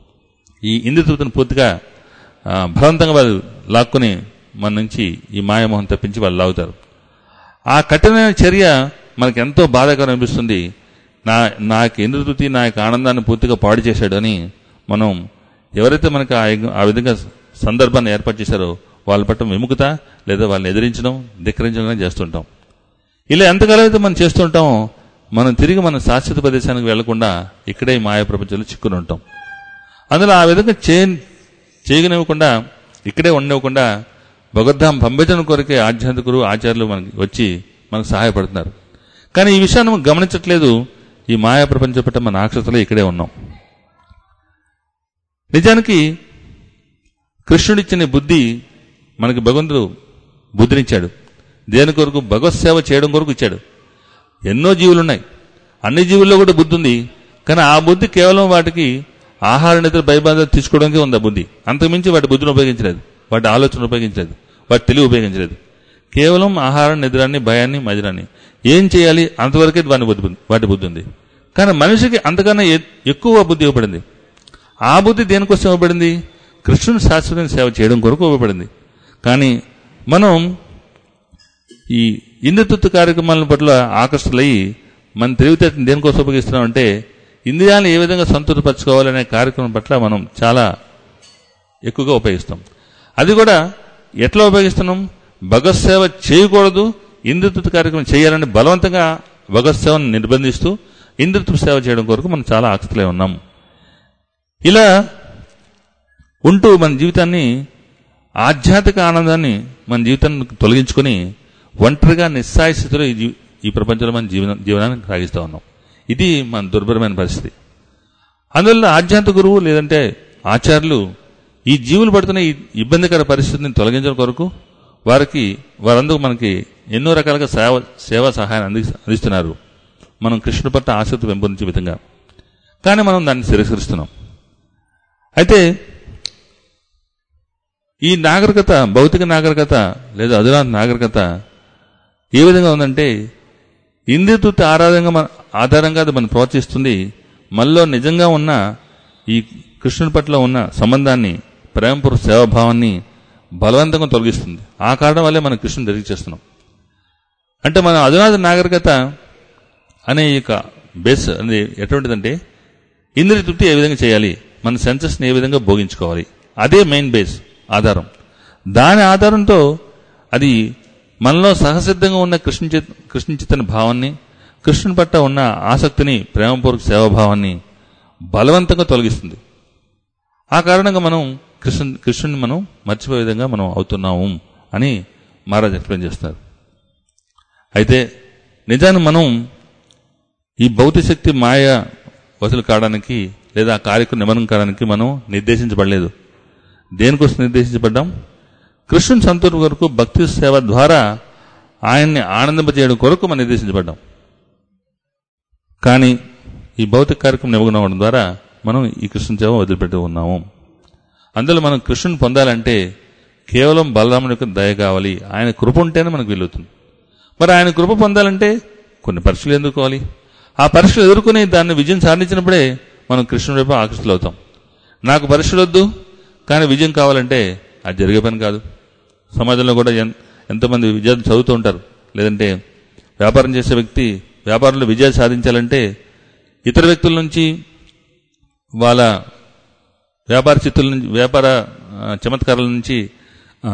A: ఈ ఇంద్రతృప్తిని పూర్తిగా ఆ, బలవంతంగా వాళ్ళు లాక్కుని మన నుంచి ఈ మాయామోహం తప్పించి వాళ్ళు లాగుతారు ఆ కఠినమైన చర్య మనకు ఎంతో బాధాకరం అనిపిస్తుంది నా నా యొక్క ఇంద్రతృప్తి నా యొక్క ఆనందాన్ని పూర్తిగా పాడు చేశాడు అని మనం ఎవరైతే మనకు ఆ యొక్క- ఆ విధంగా సందర్భాన్ని ఏర్పాటు చేశారో వాళ్ళ పట్ల విముఖత లేదా వాళ్ళని ఎదిరించడం ధిక్కరించడం చేస్తుంటాం ఇలా ఎంతకాలం అయితే మనం చేస్తుంటామో మనం తిరిగి మన శాశ్వత ప్రదేశానికి వెళ్లకుండా ఇక్కడే ఈ మాయా ప్రపంచంలో చిక్కుని ఉంటాం అందులో ఆ విధంగా చే చేయనివ్వకుండా ఇక్కడే ఉండనివ్వకుండా భగవద్ధాం పంపించడం కొరకే ఆధ్యాత్మికులు ఆచార్యులు మనకి వచ్చి మనకు సహాయపడుతున్నారు కానీ ఈ విషయాన్ని మనం గమనించట్లేదు ఈ మాయా ప్రపంచం పట్ల మన ఆక్షతలో ఇక్కడే ఉన్నాం నిజానికి కృష్ణుడిచ్చిన బుద్ధి మనకి భగవంతుడు బుద్ధినిచ్చాడు దేని కొరకు భగవత్ సేవ చేయడం కొరకు ఇచ్చాడు ఎన్నో జీవులు ఉన్నాయి అన్ని జీవుల్లో కూడా బుద్ధి ఉంది కానీ ఆ బుద్ధి కేవలం వాటికి ఆహార నిద్ర భయబాధ తీసుకోవడానికి ఉంది ఆ బుద్ధి అంతకుమించి వాటి బుద్ధిని ఉపయోగించలేదు వాటి ఆలోచన ఉపయోగించలేదు వాటి తెలివి ఉపయోగించలేదు కేవలం ఆహారం నిద్రాన్ని భయాన్ని మదిరాన్ని ఏం చేయాలి అంతవరకే వాటి బుద్ధి వాటి బుద్ధి ఉంది కానీ మనిషికి అంతకన్నా ఎ- ఎక్కువ బుద్ధి ఇవ్వబడింది ఆ బుద్ధి దేనికోసం ఇవ్వబడింది కృష్ణుని శాశ్వత సేవ చేయడం కొరకు ఇవ్వబడింది కానీ మనం ఈ ఇంద్రతృత్వ కార్యక్రమాల పట్ల ఆకర్షితులయ్యి మన తెలివితేటను దేనికోసం ఉపయోగిస్తున్నామంటే ఇంద్రియాలను ఏ విధంగా సంతృప్తిపరచుకోవాలనే కార్యక్రమం పట్ల మనం చాలా ఎక్కువగా ఉపయోగిస్తాం అది కూడా ఎట్లా ఉపయోగిస్తున్నాం భగవత్ సేవ చేయకూడదు ఇంద్రతృత్వ కార్యక్రమం చేయాలని బలవంతంగా భగవత్ సేవను నిర్బంధిస్తూ ఇంద్రతృప్తి సేవ చేయడం కొరకు మనం చాలా ఆసక్తిలో ఉన్నాం ఇలా ఉంటూ మన జీవితాన్ని ఆధ్యాత్మిక ఆనందాన్ని మన జీవితాన్ని తొలగించుకొని ఒంటరిగా నిస్సాయ స్థితిలో ఈ జీ- ఈ ప్రపంచంలో మన జీవన జీవనాన్ని సాగిస్తూ ఉన్నాం ఇది మన దుర్భరమైన పరిస్థితి అందువల్ల ఆధ్యాత్మిక గురువు లేదంటే ఆచార్యులు ఈ జీవులు పడుతున్న ఈ ఇబ్బందికర పరిస్థితిని తొలగించడం కొరకు వారికి వారందరూ మనకి ఎన్నో రకాలుగా సేవ సేవా సహాయాన్ని అంది అందిస్తున్నారు మనం కృష్ణుడి పట్ల ఆసక్తి పెంపొందించే విధంగా కానీ మనం దాన్ని తిరస్కరిస్తున్నాం అయితే ఈ నాగరికత భౌతిక నాగరికత లేదా అధునాత నాగరికత ఏ విధంగా ఉందంటే ఇంద్రియతృప్తి ఆరాధంగా మన ఆధారంగా అది మనం ప్రోత్సహిస్తుంది మనలో నిజంగా ఉన్న ఈ కృష్ణుని పట్ల ఉన్న సంబంధాన్ని ప్రేమపూర్వ సేవాభావాన్ని బలవంతంగా తొలగిస్తుంది ఆ కారణం వల్లే మనం కృష్ణుని తిరిగి చేస్తున్నాం అంటే మన అధునాత నాగరికత అనే ఈ యొక్క బేస్ అనేది ఎటువంటిదంటే ఇంద్రియ తృప్తి ఏ విధంగా చేయాలి మన సెన్సెస్ని ఏ విధంగా భోగించుకోవాలి అదే మెయిన్ బేస్ ఆధారం దాని ఆధారంతో అది మనలో సహసిద్ధంగా ఉన్న కృష్ణ చిత్ కృష్ణ చిత్తన భావాన్ని కృష్ణుని పట్ల ఉన్న ఆసక్తిని ప్రేమపూర్వక సేవాభావాన్ని బలవంతంగా తొలగిస్తుంది ఆ కారణంగా మనం కృష్ణ కృష్ణుని మనం మర్చిపోయే విధంగా మనం అవుతున్నాము అని మహారాజ్ ఎక్స్ప్లెయిన్ చేస్తున్నారు అయితే నిజాన్ని మనం ఈ భౌతిక శక్తి మాయ వసూలు కావడానికి లేదా ఆ కార్యక్రమం నిమనం కావడానికి మనం నిర్దేశించబడలేదు దేనికోసం నిర్దేశించబడ్డాం కృష్ణుని సంతూర్ కొరకు భక్తి సేవ ద్వారా ఆయన్ని ఆనందింపజేయడం కొరకు మనం నిర్దేశించబడ్డాం కానీ ఈ భౌతిక కార్యక్రమం నిమగ్నం అవ్వడం ద్వారా మనం ఈ కృష్ణ సేవ వదిలిపెట్టి ఉన్నాము అందులో మనం కృష్ణుని పొందాలంటే కేవలం బలరాముని యొక్క దయ కావాలి ఆయన కృప ఉంటేనే మనకు వీలవుతుంది మరి ఆయన కృప పొందాలంటే కొన్ని పరీక్షలు ఎదుర్కోవాలి ఆ పరీక్షలు ఎదుర్కొని దాన్ని విజయం సాధించినప్పుడే మనం కృష్ణుడి వైపు ఆకర్షితులు అవుతాం నాకు పరీక్షలు వద్దు కానీ విజయం కావాలంటే అది జరిగే పని కాదు సమాజంలో కూడా ఎన్- ఎంతోమంది విద్యార్థులు చదువుతూ ఉంటారు లేదంటే వ్యాపారం చేసే వ్యక్తి వ్యాపారంలో విజయాలు సాధించాలంటే ఇతర వ్యక్తుల నుంచి వాళ్ళ వ్యాపార చిత్తుల నుంచి వ్యాపార ఆ, చమత్కారాల నుంచి ఆ,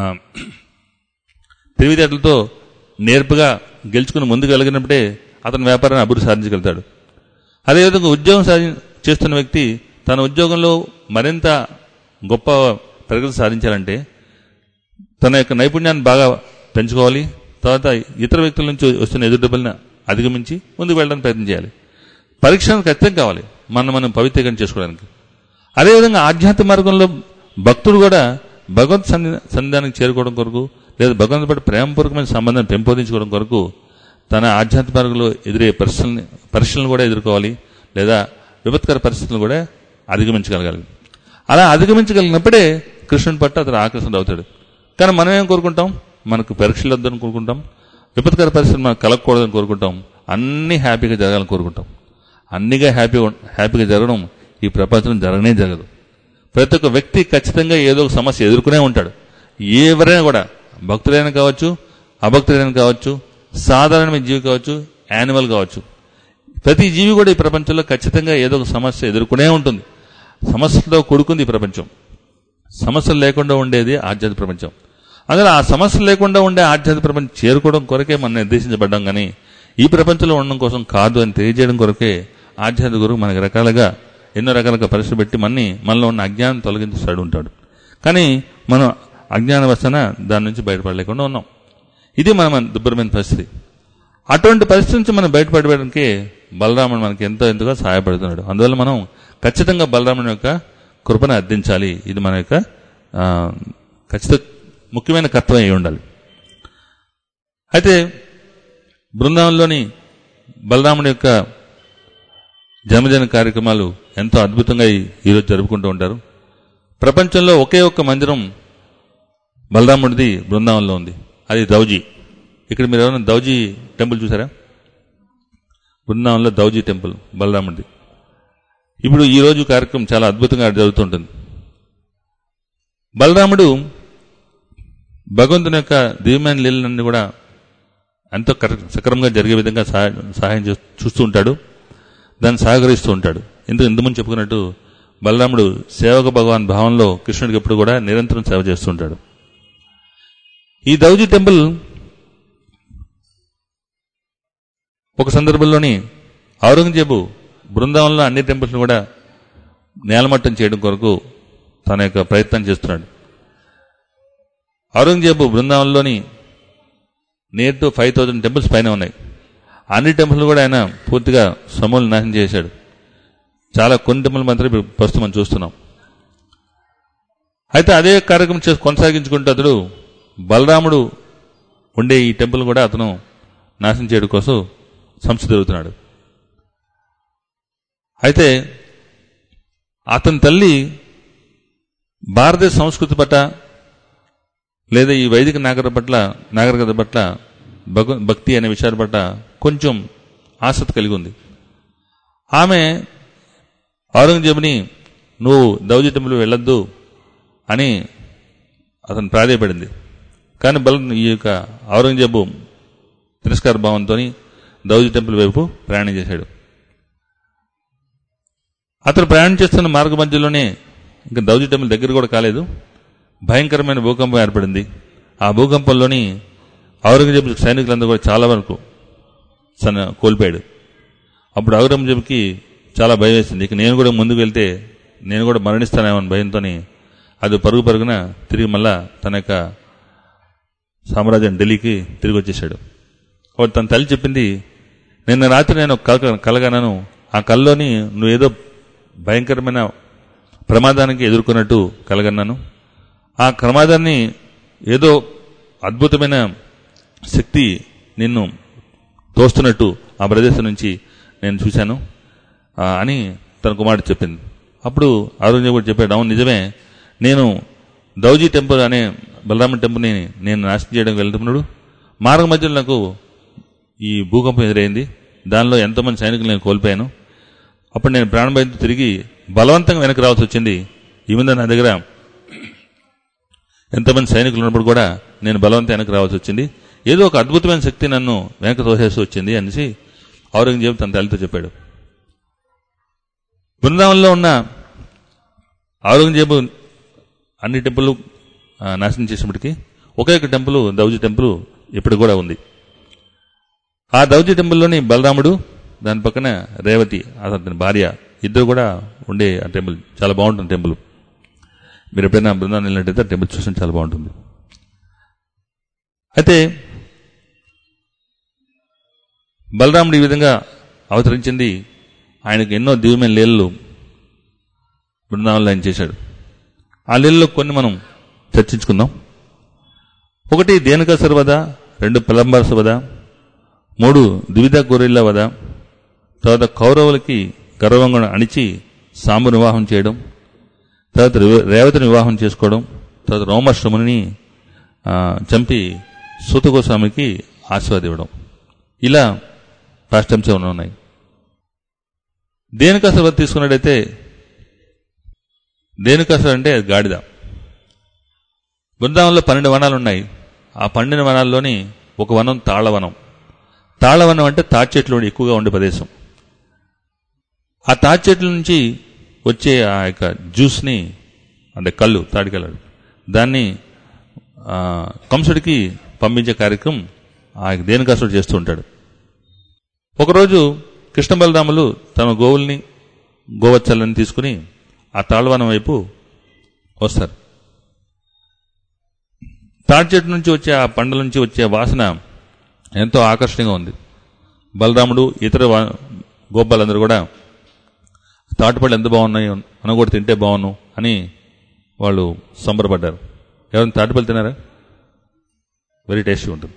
A: తెలివితేటలతో నేర్పుగా గెలుచుకుని ముందుకు వెళ్ళగినప్పుడే అతని వ్యాపారాన్ని అభివృద్ధి సాధించగలుగుతాడు అదేవిధంగా ఉద్యోగం సాధి చేస్తున్న వ్యక్తి తన ఉద్యోగంలో మరింత గొప్ప ప్రగతి సాధించాలంటే తన యొక్క నైపుణ్యాన్ని బాగా పెంచుకోవాలి తర్వాత ఇతర వ్యక్తుల నుంచి వస్తున్న ఎదురుదెబ్బలను అధిగమించి ముందుకు వెళ్ళడానికి ప్రయత్నం చేయాలి పరీక్ష ఖచ్చితంగా కావాలి మనం మనం పవిత్రీకరణ చేసుకోవడానికి అదేవిధంగా ఆధ్యాత్మిక మార్గంలో భక్తుడు కూడా భగవత్ సన్ని సన్నిధానికి చేరుకోవడం కొరకు లేదా భగవంతు పట్ల ప్రేమపూర్వకమైన సంబంధాన్ని పెంపొందించుకోవడం కొరకు తన ఆధ్యాత్మిక మార్గంలో ఎదురే పరిస్థితుల్ని పరీక్షలను కూడా ఎదుర్కోవాలి లేదా విపత్కర పరిస్థితులను కూడా అధిగమించగలగాలి అలా అధిగమించగలిగినప్పుడే కృష్ణుని పట్ల అతను ఆకర్షణ అవుతాడు కానీ మనం ఏం కోరుకుంటాం మనకు పరీక్షలు వద్దని కోరుకుంటాం విపత్కర పరిస్థితులు మనకు కలగకూడదని కోరుకుంటాం అన్నీ హ్యాపీగా జరగాలని కోరుకుంటాం అన్నిగా హ్యాపీ హ్యాపీగా జరగడం ఈ ప్రపంచం జరగనే జరగదు ప్రతి ఒక్క వ్యక్తి ఖచ్చితంగా ఏదో ఒక సమస్య ఎదుర్కొనే ఉంటాడు ఎవరైనా కూడా భక్తులైనా కావచ్చు అభక్తులైనా కావచ్చు సాధారణమైన జీవి కావచ్చు యానిమల్ కావచ్చు ప్రతి జీవి కూడా ఈ ప్రపంచంలో ఖచ్చితంగా ఏదో ఒక సమస్య ఎదుర్కొనే ఉంటుంది సమస్యలతో కూడుకుంది ఈ ప్రపంచం సమస్యలు లేకుండా ఉండేది ఆధ్యాత్మిక ప్రపంచం అందులో ఆ సమస్యలు లేకుండా ఉండే ఆధ్యాత్మిక ప్రపంచం చేరుకోవడం కొరకే మనం నిర్దేశించబడ్డాం కానీ ఈ ప్రపంచంలో ఉండడం కోసం కాదు అని తెలియజేయడం కొరకే ఆధ్యాత్మిక గురువు మనకి రకాలుగా ఎన్నో రకాలుగా పరీక్షలు పెట్టి మన్ని మనలో ఉన్న అజ్ఞానం తొలగించాడు ఉంటాడు కానీ మనం అజ్ఞాన వసన దాని నుంచి బయటపడలేకుండా ఉన్నాం ఇది మన దుర్భరమైన పరిస్థితి అటువంటి పరిస్థితి నుంచి మనం బయటపడడానికి బలరాముడు మనకి ఎంతో ఎంతగా సహాయపడుతున్నాడు అందువల్ల మనం ఖచ్చితంగా బలరాముని యొక్క కృపను అర్థించాలి ఇది మన యొక్క ఆ, ఖచ్చిత ముఖ్యమైన కర్తవ్యం అయి ఉండాలి అయితే బృందావనంలోని బలరాముని యొక్క జన్మదిన కార్యక్రమాలు ఎంతో అద్భుతంగా ఈ- ఈరోజు జరుపుకుంటూ ఉంటారు ప్రపంచంలో ఒకే ఒక్క మందిరం బలరాముడిది బృందావనంలో ఉంది అది దౌజీ ఇక్కడ మీరు ఎవరైనా దౌజీ టెంపుల్ చూసారా బృందావనంలో దౌజీ టెంపుల్ బలరాముడిది ఇప్పుడు ఈ రోజు కార్యక్రమం చాలా అద్భుతంగా జరుగుతుంటుంది బలరాముడు భగవంతుని యొక్క దివ్యమైన లీలలన్నీ కూడా ఎంతో కర- సక్రమంగా జరిగే విధంగా సహాయం సహాయం చేస్తూ చూస్తూ ఉంటాడు దాన్ని సహకరిస్తూ ఉంటాడు ఎందుకు ఇంతకుముందు చెప్పుకున్నట్టు బలరాముడు సేవక భగవాన్ భావంలో కృష్ణుడికి ఎప్పుడు కూడా నిరంతరం సేవ చేస్తూ ఉంటాడు ఈ దౌజీ టెంపుల్ ఒక సందర్భంలోని ఔరంగజేబు బృందావనంలో అన్ని టెంపుల్స్ కూడా నేలమట్టం చేయడం కొరకు తన యొక్క ప్రయత్నం చేస్తున్నాడు ఔరంగజేబు బృందావనంలోని near to five thousand temples పైన ఉన్నాయి అన్ని టెంపుల్ కూడా ఆయన పూర్తిగా సమూలు నాశనం చేశాడు చాలా కొన్ని టెంపుల్ మాత్రమే ఇప్పుడు ప్రస్తుతం మనం చూస్తున్నాం అయితే అదే కార్యక్రమం చేసి కొనసాగించుకుంటూ అతడు బలరాముడు ఉండే ఈ టెంపుల్ కూడా అతను నాశనం చేయడం కోసం సంస్థ జరుగుతున్నాడు అయితే అతని తల్లి భారతీయ సంస్కృతి పట్ల లేదా ఈ వైదిక నాగరికత పట్ల నాగరికత పట్ల భగ భక్తి అనే విషయాల పట్ల కొంచెం ఆసక్తి కలిగి ఉంది ఆమె ఔరంగజేబుని నువ్వు దౌజీ టెంపుల్ వెళ్ళొద్దు అని అతను ప్రాధేయపడింది కానీ బల ఈ యొక్క ఔరంగజేబు తిరస్కార భావంతో దౌజీ టెంపుల్ వైపు ప్రయాణం చేశాడు అతను ప్రయాణం చేస్తున్న మార్గ మధ్యలోనే ఇంకా దౌజీ టెంపుల్ దగ్గర కూడా కాలేదు భయంకరమైన భూకంపం ఏర్పడింది ఆ భూకంపంలోని ఔరంగజేబు సైనికులందరూ కూడా చాలా వరకు సన కోల్పోయాడు అప్పుడు ఔరంగజేబుకి చాలా భయం వేసింది ఇక నేను కూడా ముందుకు వెళ్తే నేను కూడా మరణిస్తానేమో అని భయంతో అది పరుగు పరుగున తిరిగి మళ్ళా తన యొక్క సామ్రాజ్యం ఢిల్లీకి తిరిగి వచ్చేసాడు అప్పుడు తన తల్లి చెప్పింది నిన్న రాత్రి నేను ఒక కల కలగనను ఆ కల్లోని నువ్వు ఏదో భయంకరమైన ప్రమాదానికి ఎదుర్కొన్నట్టు కలగన్నాను ఆ ప్రమాదాన్ని ఏదో అద్భుతమైన శక్తి నిన్ను తోస్తున్నట్టు ఆ ప్రదేశం నుంచి నేను చూశాను ఆ, అని తన కుమారుడు చెప్పింది అప్పుడు ఔరంగజేబు కూడా చెప్పాడు అవును నిజమే నేను దౌజీ టెంపుల్ అనే బలరామ టెంపుల్ని నేను నాశనం చేయడానికి వెళ్తున్నాడు మార్గ మధ్యలో నాకు ఈ భూకంపం ఎదురైంది దానిలో ఎంతోమంది సైనికులు నేను కోల్పోయాను అప్పుడు నేను ప్రాణభయంతో తిరిగి బలవంతంగా వెనక్కి రావాల్సి వచ్చింది ఈ మీద నా దగ్గర ఎంతమంది సైనికులు ఉన్నప్పుడు కూడా నేను బలవంతం వెనక్కి రావాల్సి వచ్చింది ఏదో ఒక అద్భుతమైన శక్తి నన్ను వెనక్కి తోసేసి వచ్చింది అనేసి ఔరంగజేబు తన తల్లితో చెప్పాడు బృందావనంలో ఉన్న ఔరంగజేబు అన్ని టెంపుల్ నాశనం చేసినప్పటికీ ఒకే ఒక టెంపుల్ దౌజీ టెంపుల్ ఇప్పుడు కూడా ఉంది ఆ దౌజీ టెంపుల్లోని బలరాముడు దాని పక్కన రేవతి అతని భార్య ఇద్దరు కూడా ఉండే ఆ టెంపుల్ చాలా బాగుంటుంది టెంపుల్ మీరు ఎప్పుడైనా బృందావనం వెళ్ళినట్టయితే ఆ టెంపుల్ చూసిన చాలా బాగుంటుంది అయితే బలరాముడు ఈ విధంగా అవతరించింది ఆయనకు ఎన్నో దివ్యమైన లీలలు బృందావనంలో ఆయన చేశాడు ఆ లీలలో కొన్ని మనం చర్చించుకుందాం ఒకటి దేనకాసుర వధ రెండు పిలంబాసు వధ మూడు ద్విధ గొరిల్ల వధ తర్వాత కౌరవులకి గర్వంగా అణిచి సాంబు వివాహం చేయడం తర్వాత రేవ- రేవతిని వివాహం చేసుకోవడం తర్వాత రోమశ్రముని ఆ, చంపి సూతగోస్వామికి ఆశీర్వాదం ఇవ్వడం ఇలా పాస్టమ్స్ ఏమైనా ఉన్నాయి దేనికాసుర వధ తీసుకున్నట్టయితే దేనికాసుర అంటే అది గాడిద బృందావనంలో పన్నెండు వనాలు ఉన్నాయి ఆ పన్నెండు వనాల్లోని ఒక వనం తాళవనం తాళవనం అంటే తాటి చెట్లు ఎక్కువగా ఉండే ప్రదేశం ఆ తాటి చెట్ల నుంచి వచ్చే ఆ యొక్క జ్యూస్ని అంటే కళ్ళు తాటి కళ్ళు దాన్ని ఆ, కంసుడికి పంపించే కార్యక్రమం ఆ దేనికాసుడు చేస్తూ ఉంటాడు ఒకరోజు కృష్ణ బలరాములు తమ గోవుల్ని గోవత్సలని తీసుకుని ఆ తాళ్వనం వైపు వస్తారు తాటి చెట్టు నుంచి వచ్చే ఆ పండ్ల నుంచి వచ్చే వాసన ఎంతో ఆకర్షణీయంగా ఉంది బలరాముడు ఇతర వా- గోపాలందరూ కూడా తాటిపళ్ళు ఎంత బాగున్నాయి మనం కూడా తింటే బాగున్నాం అని వాళ్ళు సంబరపడ్డారు ఎవరైనా తాటిపళ్ళు తినారా వెరీ టేస్టీ ఉంటుంది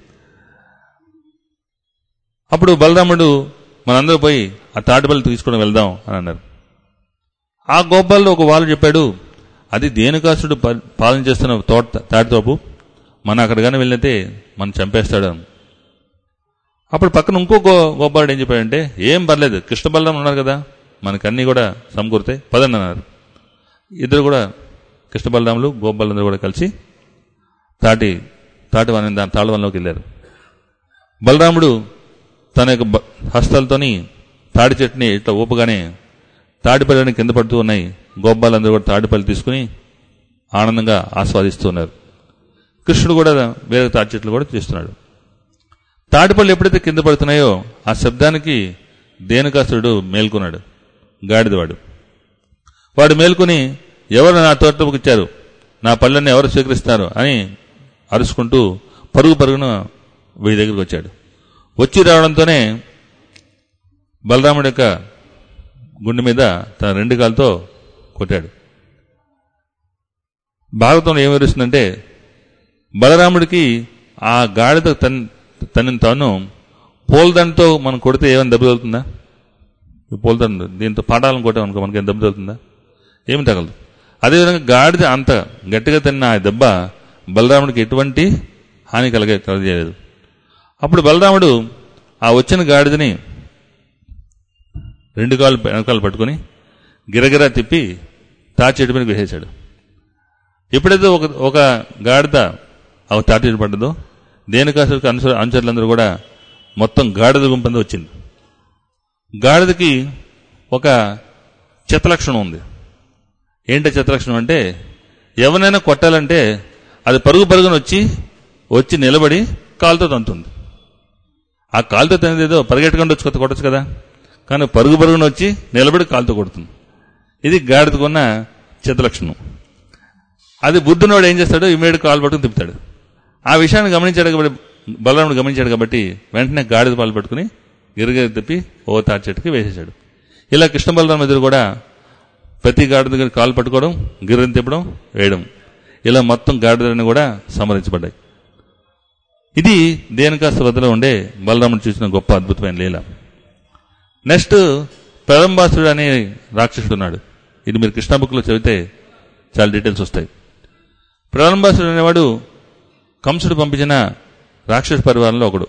A: అప్పుడు బలరాముడు మనందరూ పోయి ఆ తాటిపళ్ళు తీసుకుని వెళ్దాం అని అన్నారు ఆ గోపాల్లో ఒక వాళ్ళు చెప్పాడు అది దేనికాసుడు పా- పాలన చేస్తున్న తోట తాటితోపు మన అక్కడ కానీ వెళ్ళితే మనం చంపేస్తాడు అని. అప్పుడు పక్కన ఇంకో గో గోపాలుడు ఏం చెప్పాడంటే ఏం పర్లేదు కృష్ణ బలరాం ఉన్నారు కదా మనకన్నీ కూడా సమకూరుతాయి పదండి అన్నారు ఇద్దరు కూడా కృష్ణ బలరాములు గోపాలందరూ కూడా కలిసి తాటి తాటి వనం దాని తాళవనంలోకి వెళ్ళారు బలరాముడు తన యొక్క బ- హస్తాలతోని తాడి చెట్టుని ఇట్లా ఊపగానే తాడిపల్లిని కింద పడుతూ ఉన్నాయి గోపాలందరూ కూడా తాడిపల్లి తీసుకుని ఆనందంగా ఆస్వాదిస్తూ ఉన్నారు కృష్ణుడు కూడా వేరే తాటి చెట్లు కూడా తీస్తున్నాడు తాటిపళ్ళు ఎప్పుడైతే కింద పడుతున్నాయో ఆ శబ్దానికి దేనకాసురుడు మేల్కొన్నాడు గాడిదవాడు వాడు మేల్కొని ఎవరు నా తోటకు ఇచ్చారు నా పళ్ళని ఎవరు స్వీకరిస్తారు అని అరుచుకుంటూ పరుగు పరుగున వీడి దగ్గరికి వచ్చాడు వచ్చి రావడంతోనే బలరాముడి యొక్క గుండె మీద తన రెండు కాలతో కొట్టాడు భారతంలో ఏం వివరిస్తుందంటే బలరాముడికి ఆ గాడిద తన తనని తాను పోల్దండతో మనం కొడితే ఏమైనా దెబ్బ తగులుతుందా ఈ పోల్దండ దీంతో పాఠాలను కొట్టామనుకో మనకి ఏం దెబ్బ తగులుతుందా ఏమి తగలదు అదేవిధంగా గాడిద అంత గట్టిగా తిన్న ఆ దెబ్బ బలరాముడికి ఎటువంటి హాని కలగ కలగజేయలేదు అప్పుడు బలరాముడు ఆ వచ్చిన గాడిదని రెండు కాళ్ళు వెనకాలు పట్టుకొని గిరగిరా తిప్పి తాటి చెట్టు మీద వేసేశాడు ఎప్పుడైతే ఒక ఒక గాడిద ఆ తాటి చెట్టు పడ్డదో దేనికాసరికి అనుసర అనుచరులందరూ కూడా మొత్తం గాడిద గుంపంది వచ్చింది గాడిదకి ఒక చిత్తలక్షణం ఉంది ఏంటి చిత్తలక్షణం అంటే ఎవరినైనా కొట్టాలంటే అది పరుగు పరుగున వచ్చి వచ్చి నిలబడి కాలుతో తంతుంది ఆ కాలుతో తనేదేదో పరిగెట్టకుండా వచ్చి కొత్త కొట్టచ్చు కదా కానీ పరుగు పరుగున వచ్చి నిలబడి కాలుతో కొడుతుంది ఇది గాడిదకున్న చిత్తలక్షణం అది బుద్ధునోడు ఏం చేస్తాడు ఇమేడు కాలు పట్టుకుని తిప్పుతాడు ఆ విషయాన్ని గమనించాడు కాబట్టి బలరాముడు గమనించాడు కాబట్టి వెంటనే గాడిద పాలు పట్టుకుని గిరిగిరి తిప్పి ఓ తాటి చెట్టుకి వేసేశాడు ఇలా కృష్ణ బలరామ ఎదురు కూడా ప్రతి గాడిద దగ్గర కాలు పట్టుకోవడం గిరిని తిప్పడం వేయడం ఇలా మొత్తం గాడిదలన్నీ కూడా సంహరించబడ్డాయి ఇది దేనికాస్త వద్దలో ఉండే బలరాముడు చూసిన గొప్ప అద్భుతమైన లీల నెక్స్ట్ ప్రలంబాసుడు అనే రాక్షసుడు ఉన్నాడు ఇది మీరు కృష్ణ బుక్లో చదివితే చాలా డీటెయిల్స్ వస్తాయి ప్రలంబాసుడు అనేవాడు కంసుడు పంపించిన రాక్షస పరివారంలో ఒకడు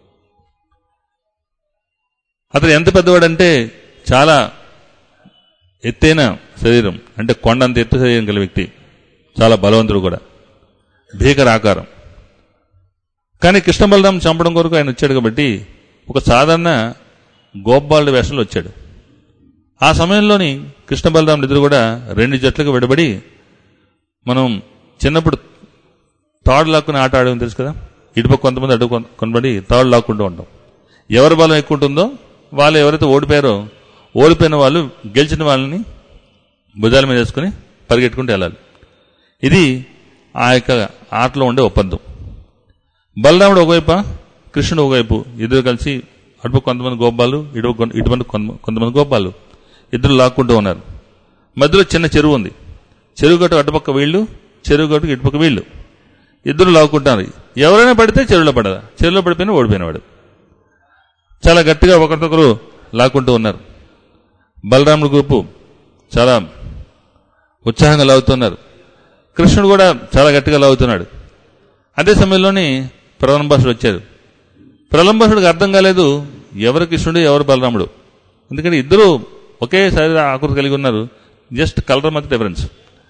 A: అతను ఎంత పెద్దవాడంటే చాలా ఎత్తైన శరీరం అంటే కొండంత ఎత్తు శరీరం గల వ్యక్తి చాలా బలవంతుడు కూడా భీకర ఆకారం కానీ కృష్ణ బలరాం చంపడం కొరకు ఆయన వచ్చాడు కాబట్టి ఒక సాధారణ గోపాలుడి వేషంలో వచ్చాడు ఆ సమయంలోని కృష్ణ బలరాములు ఇద్దరు కూడా రెండు జట్లుగా విడబడి మనం చిన్నప్పుడు తాడు లాక్కుని ఆట ఆడేమని తెలుసు కదా ఇటుపక్క కొంతమంది అడ్డు కొన- కొనబడి తాడు లాక్కుంటూ ఉంటాం ఎవరి బలం ఎక్కువ ఉంటుందో వాళ్ళు ఎవరైతే ఓడిపోయారో ఓడిపోయిన వాళ్ళు గెలిచిన వాళ్ళని భుజాల మీద వేసుకుని పరిగెట్టుకుంటూ వెళ్ళాలి ఇది ఆ యొక్క ఆటలో ఉండే ఒప్పందం బలరాముడు ఒకవైపు కృష్ణుడు ఒకవైపు ఇద్దరు కలిసి అటుపక్క కొంతమంది గోపాలు ఇటు ఇటువంటి కొంతమంది గోపాలు ఇద్దరు లాక్కుంటూ ఉన్నారు మధ్యలో చిన్న చెరువు ఉంది చెరువు గట్టు అటుపక్క వీళ్ళు చెరువు గట్టు ఇటుపక్క వీళ్ళు ఇద్దరు లాక్కుంటారు ఎవరైనా పడితే చెరువులో పడదా చెరువులో పడిపోయినా ఓడిపోయినవాడు చాలా గట్టిగా ఒకరికొకరు లాక్కుంటూ ఉన్నారు బలరాముడి గ్రూపు చాలా ఉత్సాహంగా లాగుతున్నారు కృష్ణుడు కూడా చాలా గట్టిగా లాగుతున్నాడు అదే సమయంలోని ప్రలంబాసుడు వచ్చారు ప్రలంబాసుడికి అర్థం కాలేదు ఎవరు కృష్ణుడు ఎవరు బలరాముడు ఎందుకంటే ఇద్దరు ఒకే శరీర ఆకృతి కలిగి ఉన్నారు జస్ట్ కలర్ మధ్య డిఫరెన్స్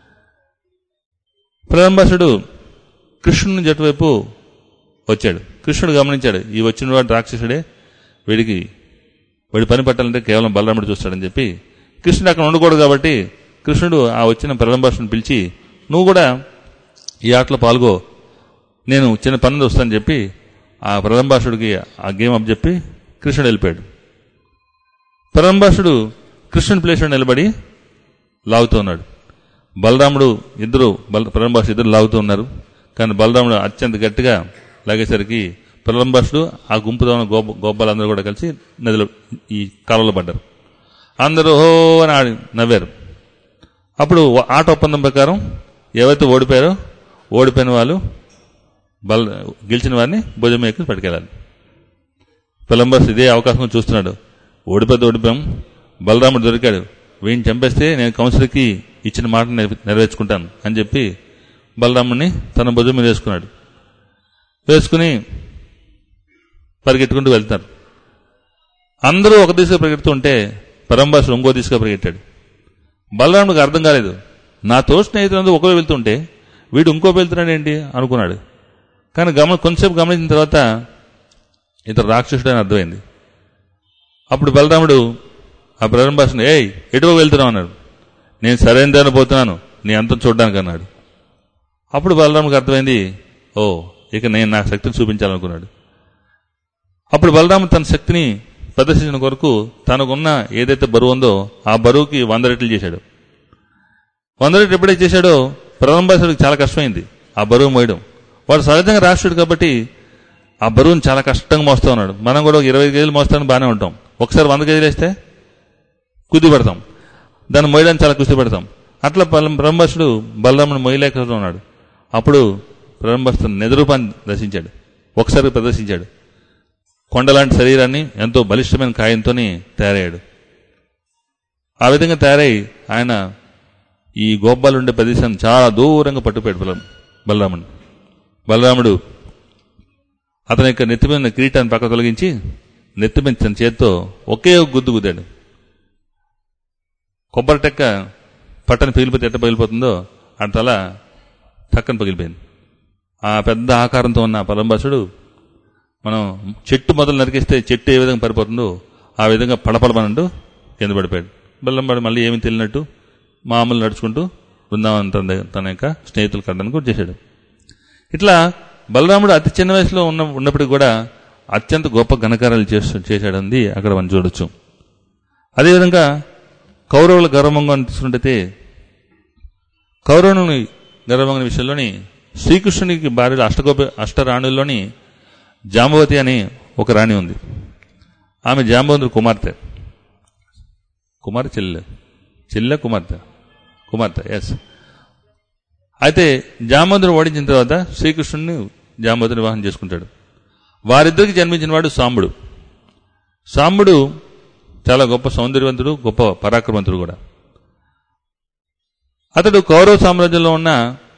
A: ప్రలంబాసుడు కృష్ణుని జట్టు వైపు వచ్చాడు కృష్ణుడు గమనించాడు ఈ వచ్చిన వాడు రాక్షసుడే వీడికి వీడి పని పట్టాలంటే కేవలం బలరాముడు చూస్తాడని చెప్పి కృష్ణుడు అక్కడ ఉండకూడదు కాబట్టి కృష్ణుడు ఆ వచ్చిన ప్రలంబాసుని పిలిచి నువ్వు కూడా ఈ ఆటలో పాల్గో నేను చిన్న పని వస్తానని చెప్పి ఆ ప్రలంబాసుడికి ఆ గేమ్ అప్ చెప్పి కృష్ణుడు వెళ్ళిపోయాడు ప్రలంబాసుడు కృష్ణుని ప్లేస్లో నిలబడి లాగుతూ ఉన్నాడు బలరాముడు ఇద్దరు బల ప్రలంబాసుడు ఇద్దరు లాగుతూ ఉన్నారు కానీ బలరాముడు అత్యంత గట్టిగా లాగేసరికి ప్రలంబాసుడు ఆ గుంపుతో ఉన్న గోప గోపాలందరూ కూడా కలిసి నదిలో ఈ కాలంలో పడ్డారు అందరూ హో అని ఆడి నవ్వారు అప్పుడు ఆట ఒప్పందం ప్రకారం ఎవరైతే ఓడిపోయారో ఓడిపోయిన వాళ్ళు బల గెలిచిన వారిని భుజం ఎక్కి పట్టుకెళ్ళాలి కొలంబస్ ఇదే అవకాశం చూస్తున్నాడు ఓడిపోతే ఓడిపోయాం బలరాముడు దొరికాడు వీడిని చంపేస్తే నేను కౌన్సిల్కి ఇచ్చిన మాట నెరవే- నెరవేర్చుకుంటాను అని చెప్పి బలరాముడిని తన భుజం మీద వేసుకున్నాడు వేసుకుని పరిగెట్టుకుంటూ వెళ్తారు అందరూ ఒక దిశగా పరిగెడుతూ ఉంటే పరంబాసుడు ఇంకో దిశగా పరిగెట్టాడు బలరాముడికి అర్థం కాలేదు నా తో స్నేహితులందరూ ఒకవే వెళ్తుంటే వీడు ఇంకో వెళ్తున్నాడు ఏంటి అనుకున్నాడు కానీ గమన కొంతసేపు గమనించిన తర్వాత ఇతను రాక్షసుడు అని అర్థమైంది అప్పుడు బలరాముడు ఆ ప్రరంభాషను ఏయ్ ఎటువ వెళ్తున్నావు అన్నాడు నేను సరైన దారిని పోతున్నాను నీ అంతం చూడడానికి అన్నాడు అప్పుడు బలరాముడికి అర్థమైంది ఓ ఇక నేను నా శక్తిని చూపించాలనుకున్నాడు అప్పుడు బలరాముడు తన శక్తిని ప్రదర్శించిన కొరకు తనకున్న ఏదైతే బరువు ఉందో ఆ బరువుకి వంద రెట్లు చేశాడు వంద రెట్లు ఎప్పుడైతే చేశాడో ప్రథమభాసుడికి చాలా కష్టమైంది ఆ బరువు మోయడం వాడు సహజంగా రాష్ట్రుడు కాబట్టి ఆ బరువును చాలా కష్టంగా మోస్తూ ఉన్నాడు మనం కూడా ఒక ఇరవై కేజీలు మోస్తాను బాగానే ఉంటాం ఒకసారి వంద కేజీలు వేస్తే కుది పడతాం దాన్ని మోయడానికి చాలా కుస్తీ పడతాం అట్లా బ్రహ్మభాసుడు బలరాముడు మొయ్యలేక ఉన్నాడు అప్పుడు బ్రహ్మభాసుడు నిజరూపాన్ని దర్శించాడు ఒకసారి ప్రదర్శించాడు కొండలాంటి శరీరాన్ని ఎంతో బలిష్టమైన కాయంతో తయారయ్యాడు ఆ విధంగా తయారై ఆయన ఈ గోపాలు ఉండే ప్రదేశాన్ని చాలా దూరంగా పట్టుపోయాడు బలం బలరాముడు బలరాముడు అతని యొక్క నెత్తి మీద ఉన్న కిరీటాన్ని పక్క తొలగించి నెత్తి మీద తన చేత్తో ఒకే ఒక గుద్దు గుద్దాడు కొబ్బరి టెక్క పట్టని పగిలిపోతే ఎట్ట పగిలిపోతుందో ఆ తల టక్కన పగిలిపోయింది ఆ పెద్ద ఆకారంతో ఉన్న పలంబాసుడు మనం చెట్టు మొదలు నరికిస్తే చెట్టు ఏ విధంగా పడిపోతుందో ఆ విధంగా పడపడమనంటూ కింద పడిపోయాడు బెల్లంబాడు మళ్ళీ ఏమీ తెలియనట్టు మామూలు నడుచుకుంటూ బృందావనం తన దగ్గ- తన యొక్క స్నేహితులు కట్టడానికి వచ్చేసాడు ఇట్లా బలరాముడు అతి చిన్న వయసులో ఉన్న ఉన్నప్పటికీ కూడా అత్యంత గొప్ప ఘనకారాలు చేస్తూ చేశాడంది అక్కడ మనం చూడొచ్చు అదేవిధంగా కౌరవుల గర్వమంగం తీసుకుంటే కౌరవుని గర్వమంగన విషయంలోని శ్రీకృష్ణునికి భార్యలు అష్టగోప అష్టరాణుల్లోని జాంబవతి అని ఒక రాణి ఉంది ఆమె జాంబవంతుడు కుమార్తె కుమార్తె చెల్లె చెల్లె కుమార్తె కుమార్తె ఎస్ అయితే జాంబవంతుడు ఓడించిన తర్వాత శ్రీకృష్ణుడిని జాంబవతిని వివాహం చేసుకుంటాడు వారిద్దరికి జన్మించిన వాడు సాంబుడు సాంబుడు చాలా గొప్ప సౌందర్యవంతుడు గొప్ప పరాక్రమవంతుడు కూడా అతడు కౌరవ సామ్రాజ్యంలో ఉన్న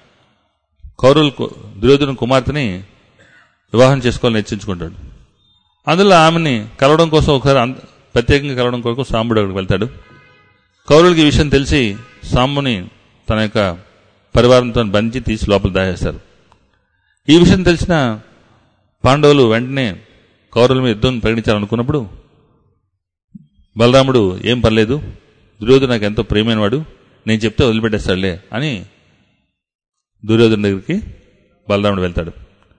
A: కౌరవుల కు- దుర్యోధన కుమార్తెని వివాహం చేసుకోవాలని నిశ్చయించుకుంటాడు అందులో ఆమెని కలవడం కోసం ఒకసారి అంత- ప్రత్యేకంగా కలవడం కొరకు సాంబుడు అక్కడికి వెళ్తాడు కౌరవులకి ఈ విషయం తెలిసి సాంబుని తన యొక్క పరివారంతో బంధించి తీసి లోపల దాచేస్తారు ఈ విషయం తెలిసిన పాండవులు వెంటనే కౌరవుల మీద యుద్ధం ప్రకటించాలనుకున్నప్పుడు బలరాముడు ఏం పర్లేదు దుర్యోధన నాకు ఎంతో ప్రియమైన వాడు నేను చెప్తే వదిలిపెట్టేస్తాడులే అని దుర్యోధన దగ్గరికి బలరాముడు వెళ్తాడు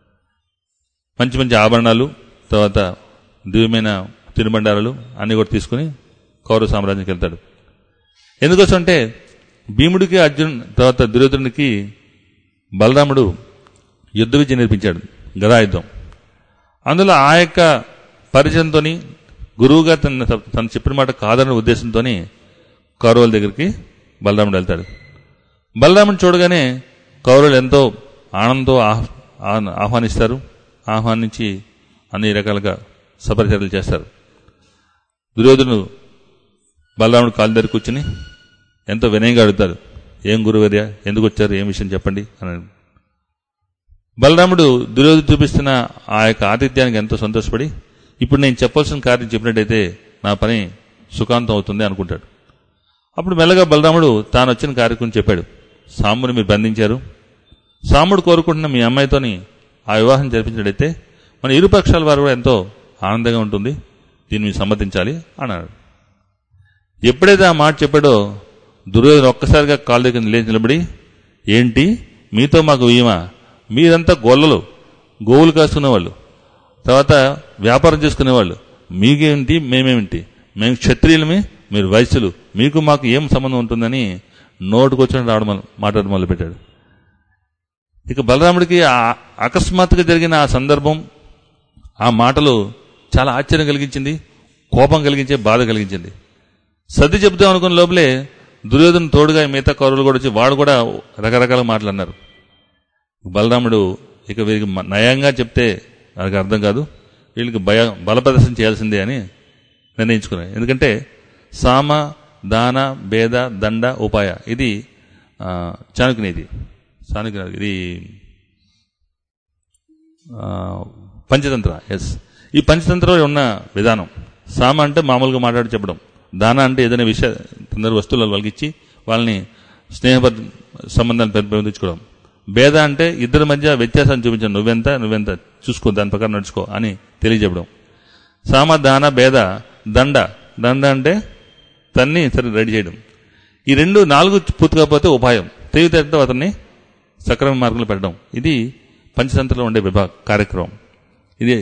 A: మంచి మంచి ఆభరణాలు తర్వాత దివ్యమైన తినుబండారాలు అన్ని కూడా తీసుకుని కౌరవ సామ్రాజ్యానికి వెళ్తాడు ఎందుకోసం అంటే భీముడికి అర్జున్ తర్వాత దుర్యోధనుడికి బలరాముడు యుద్ధ విద్య నేర్పించాడు గదాయుద్ధం అందులో ఆ యొక్క పరిచయంతోని గురువుగా తన తను చెప్పిన మాట కాదన్న ఉద్దేశంతో కౌరవుల దగ్గరికి బలరాముడు వెళ్తాడు బలరాముడు చూడగానే కౌరవులు ఎంతో ఆనందంతో ఆహ్- ఆహ్- ఆహ్వానిస్తారు ఆహ్వానించి అన్ని రకాలుగా సపరిచర్యలు చేస్తారు దుర్యోధను బలరాముడు కాలు దగ్గర కూర్చుని ఎంతో వినయంగా అడుగుతారు ఏం గురువర్య ఎందుకు వచ్చారు ఏం విషయం చెప్పండి అని బలరాముడు దుర్యోధన చూపిస్తున్న ఆ యొక్క ఆతిథ్యానికి ఎంతో సంతోషపడి ఇప్పుడు నేను చెప్పాల్సిన కార్యం చెప్పినట్టయితే నా పని సుఖాంతం అవుతుంది అనుకుంటాడు అప్పుడు మెల్లగా బలరాముడు తాను వచ్చిన కార్యక్రమం చెప్పాడు సాంబుని మీరు బంధించారు సాంబుడు కోరుకుంటున్న మీ అమ్మాయితోని ఆ వివాహం జరిపించినట్టయితే మన ఇరు పక్షాల వారు కూడా ఎంతో ఆనందంగా ఉంటుంది దీన్ని మీరు సమ్మతించాలి అన్నాడు ఎప్పుడైతే ఆ మాట చెప్పాడో దుర్యోధన ఒక్కసారిగా కాలు దగ్గర లేచి నిలబడి ఏంటి మీతో మాకు వీమా మీరంతా గొల్లలు గోవులు కాసుకునేవాళ్ళు తర్వాత వ్యాపారం చేసుకునేవాళ్ళు మీకేంటి మేమేమిటి మేము క్షత్రియులమే మీరు వైశ్యులు మీకు మాకు ఏం సంబంధం ఉంటుందని నోటుకొచ్చిన రావడం మొదలు- మాట్లాడడం మొదలుపెట్టాడు ఇక బలరాముడికి ఆ అకస్మాత్తుగా జరిగిన ఆ సందర్భం ఆ మాటలు చాలా ఆశ్చర్యం కలిగించింది కోపం కలిగించే బాధ కలిగించింది సర్ది చెబుదాం అనుకున్న లోపలే దుర్యోధన తోడుగా మిగతా కౌరవులు కూడా వచ్చి వాడు కూడా రకరకాల మాటలు అన్నారు బలరాముడు ఇక వీరికి మ- నయంగా చెప్తే వాళ్ళకి అర్థం కాదు వీళ్ళకి భయ బల ప్రదర్శన చేయాల్సిందే అని నిర్ణయించుకున్నాయి ఎందుకంటే సామ దాన భేద దండ ఉపాయ ఇది ఆ, చాణక్యునిది చాణక్య ఇది ఆ, పంచతంత్ర ఎస్ ఈ పంచతంత్రంలో ఉన్న విధానం సామ అంటే మామూలుగా మాట్లాడి చెప్పడం దాన అంటే ఏదైనా విషయ కొందరు వస్తువులు వాళ్ళకి ఇచ్చి వాళ్ళని స్నేహబద్ధ సంబంధాన్ని పెంపొందించుకోవడం భేద అంటే ఇద్దరి మధ్య వ్యత్యాసాన్ని చూపించడం నువ్వెంత నువ్వెంత చూసుకో దాని ప్రకారం నడుచుకో అని తెలియజెప్పడం సామ దాన భేద దండ దండ అంటే తన్ని సరే రెడీ చేయడం ఈ రెండు నాలుగు పూర్తి కాకపోతే ఉపాయం తెలివితేటతో అతన్ని సక్రమ మార్గంలో పెట్టడం ఇది పంచతంత్రలో ఉండే విభాగ కార్యక్రమం ఇది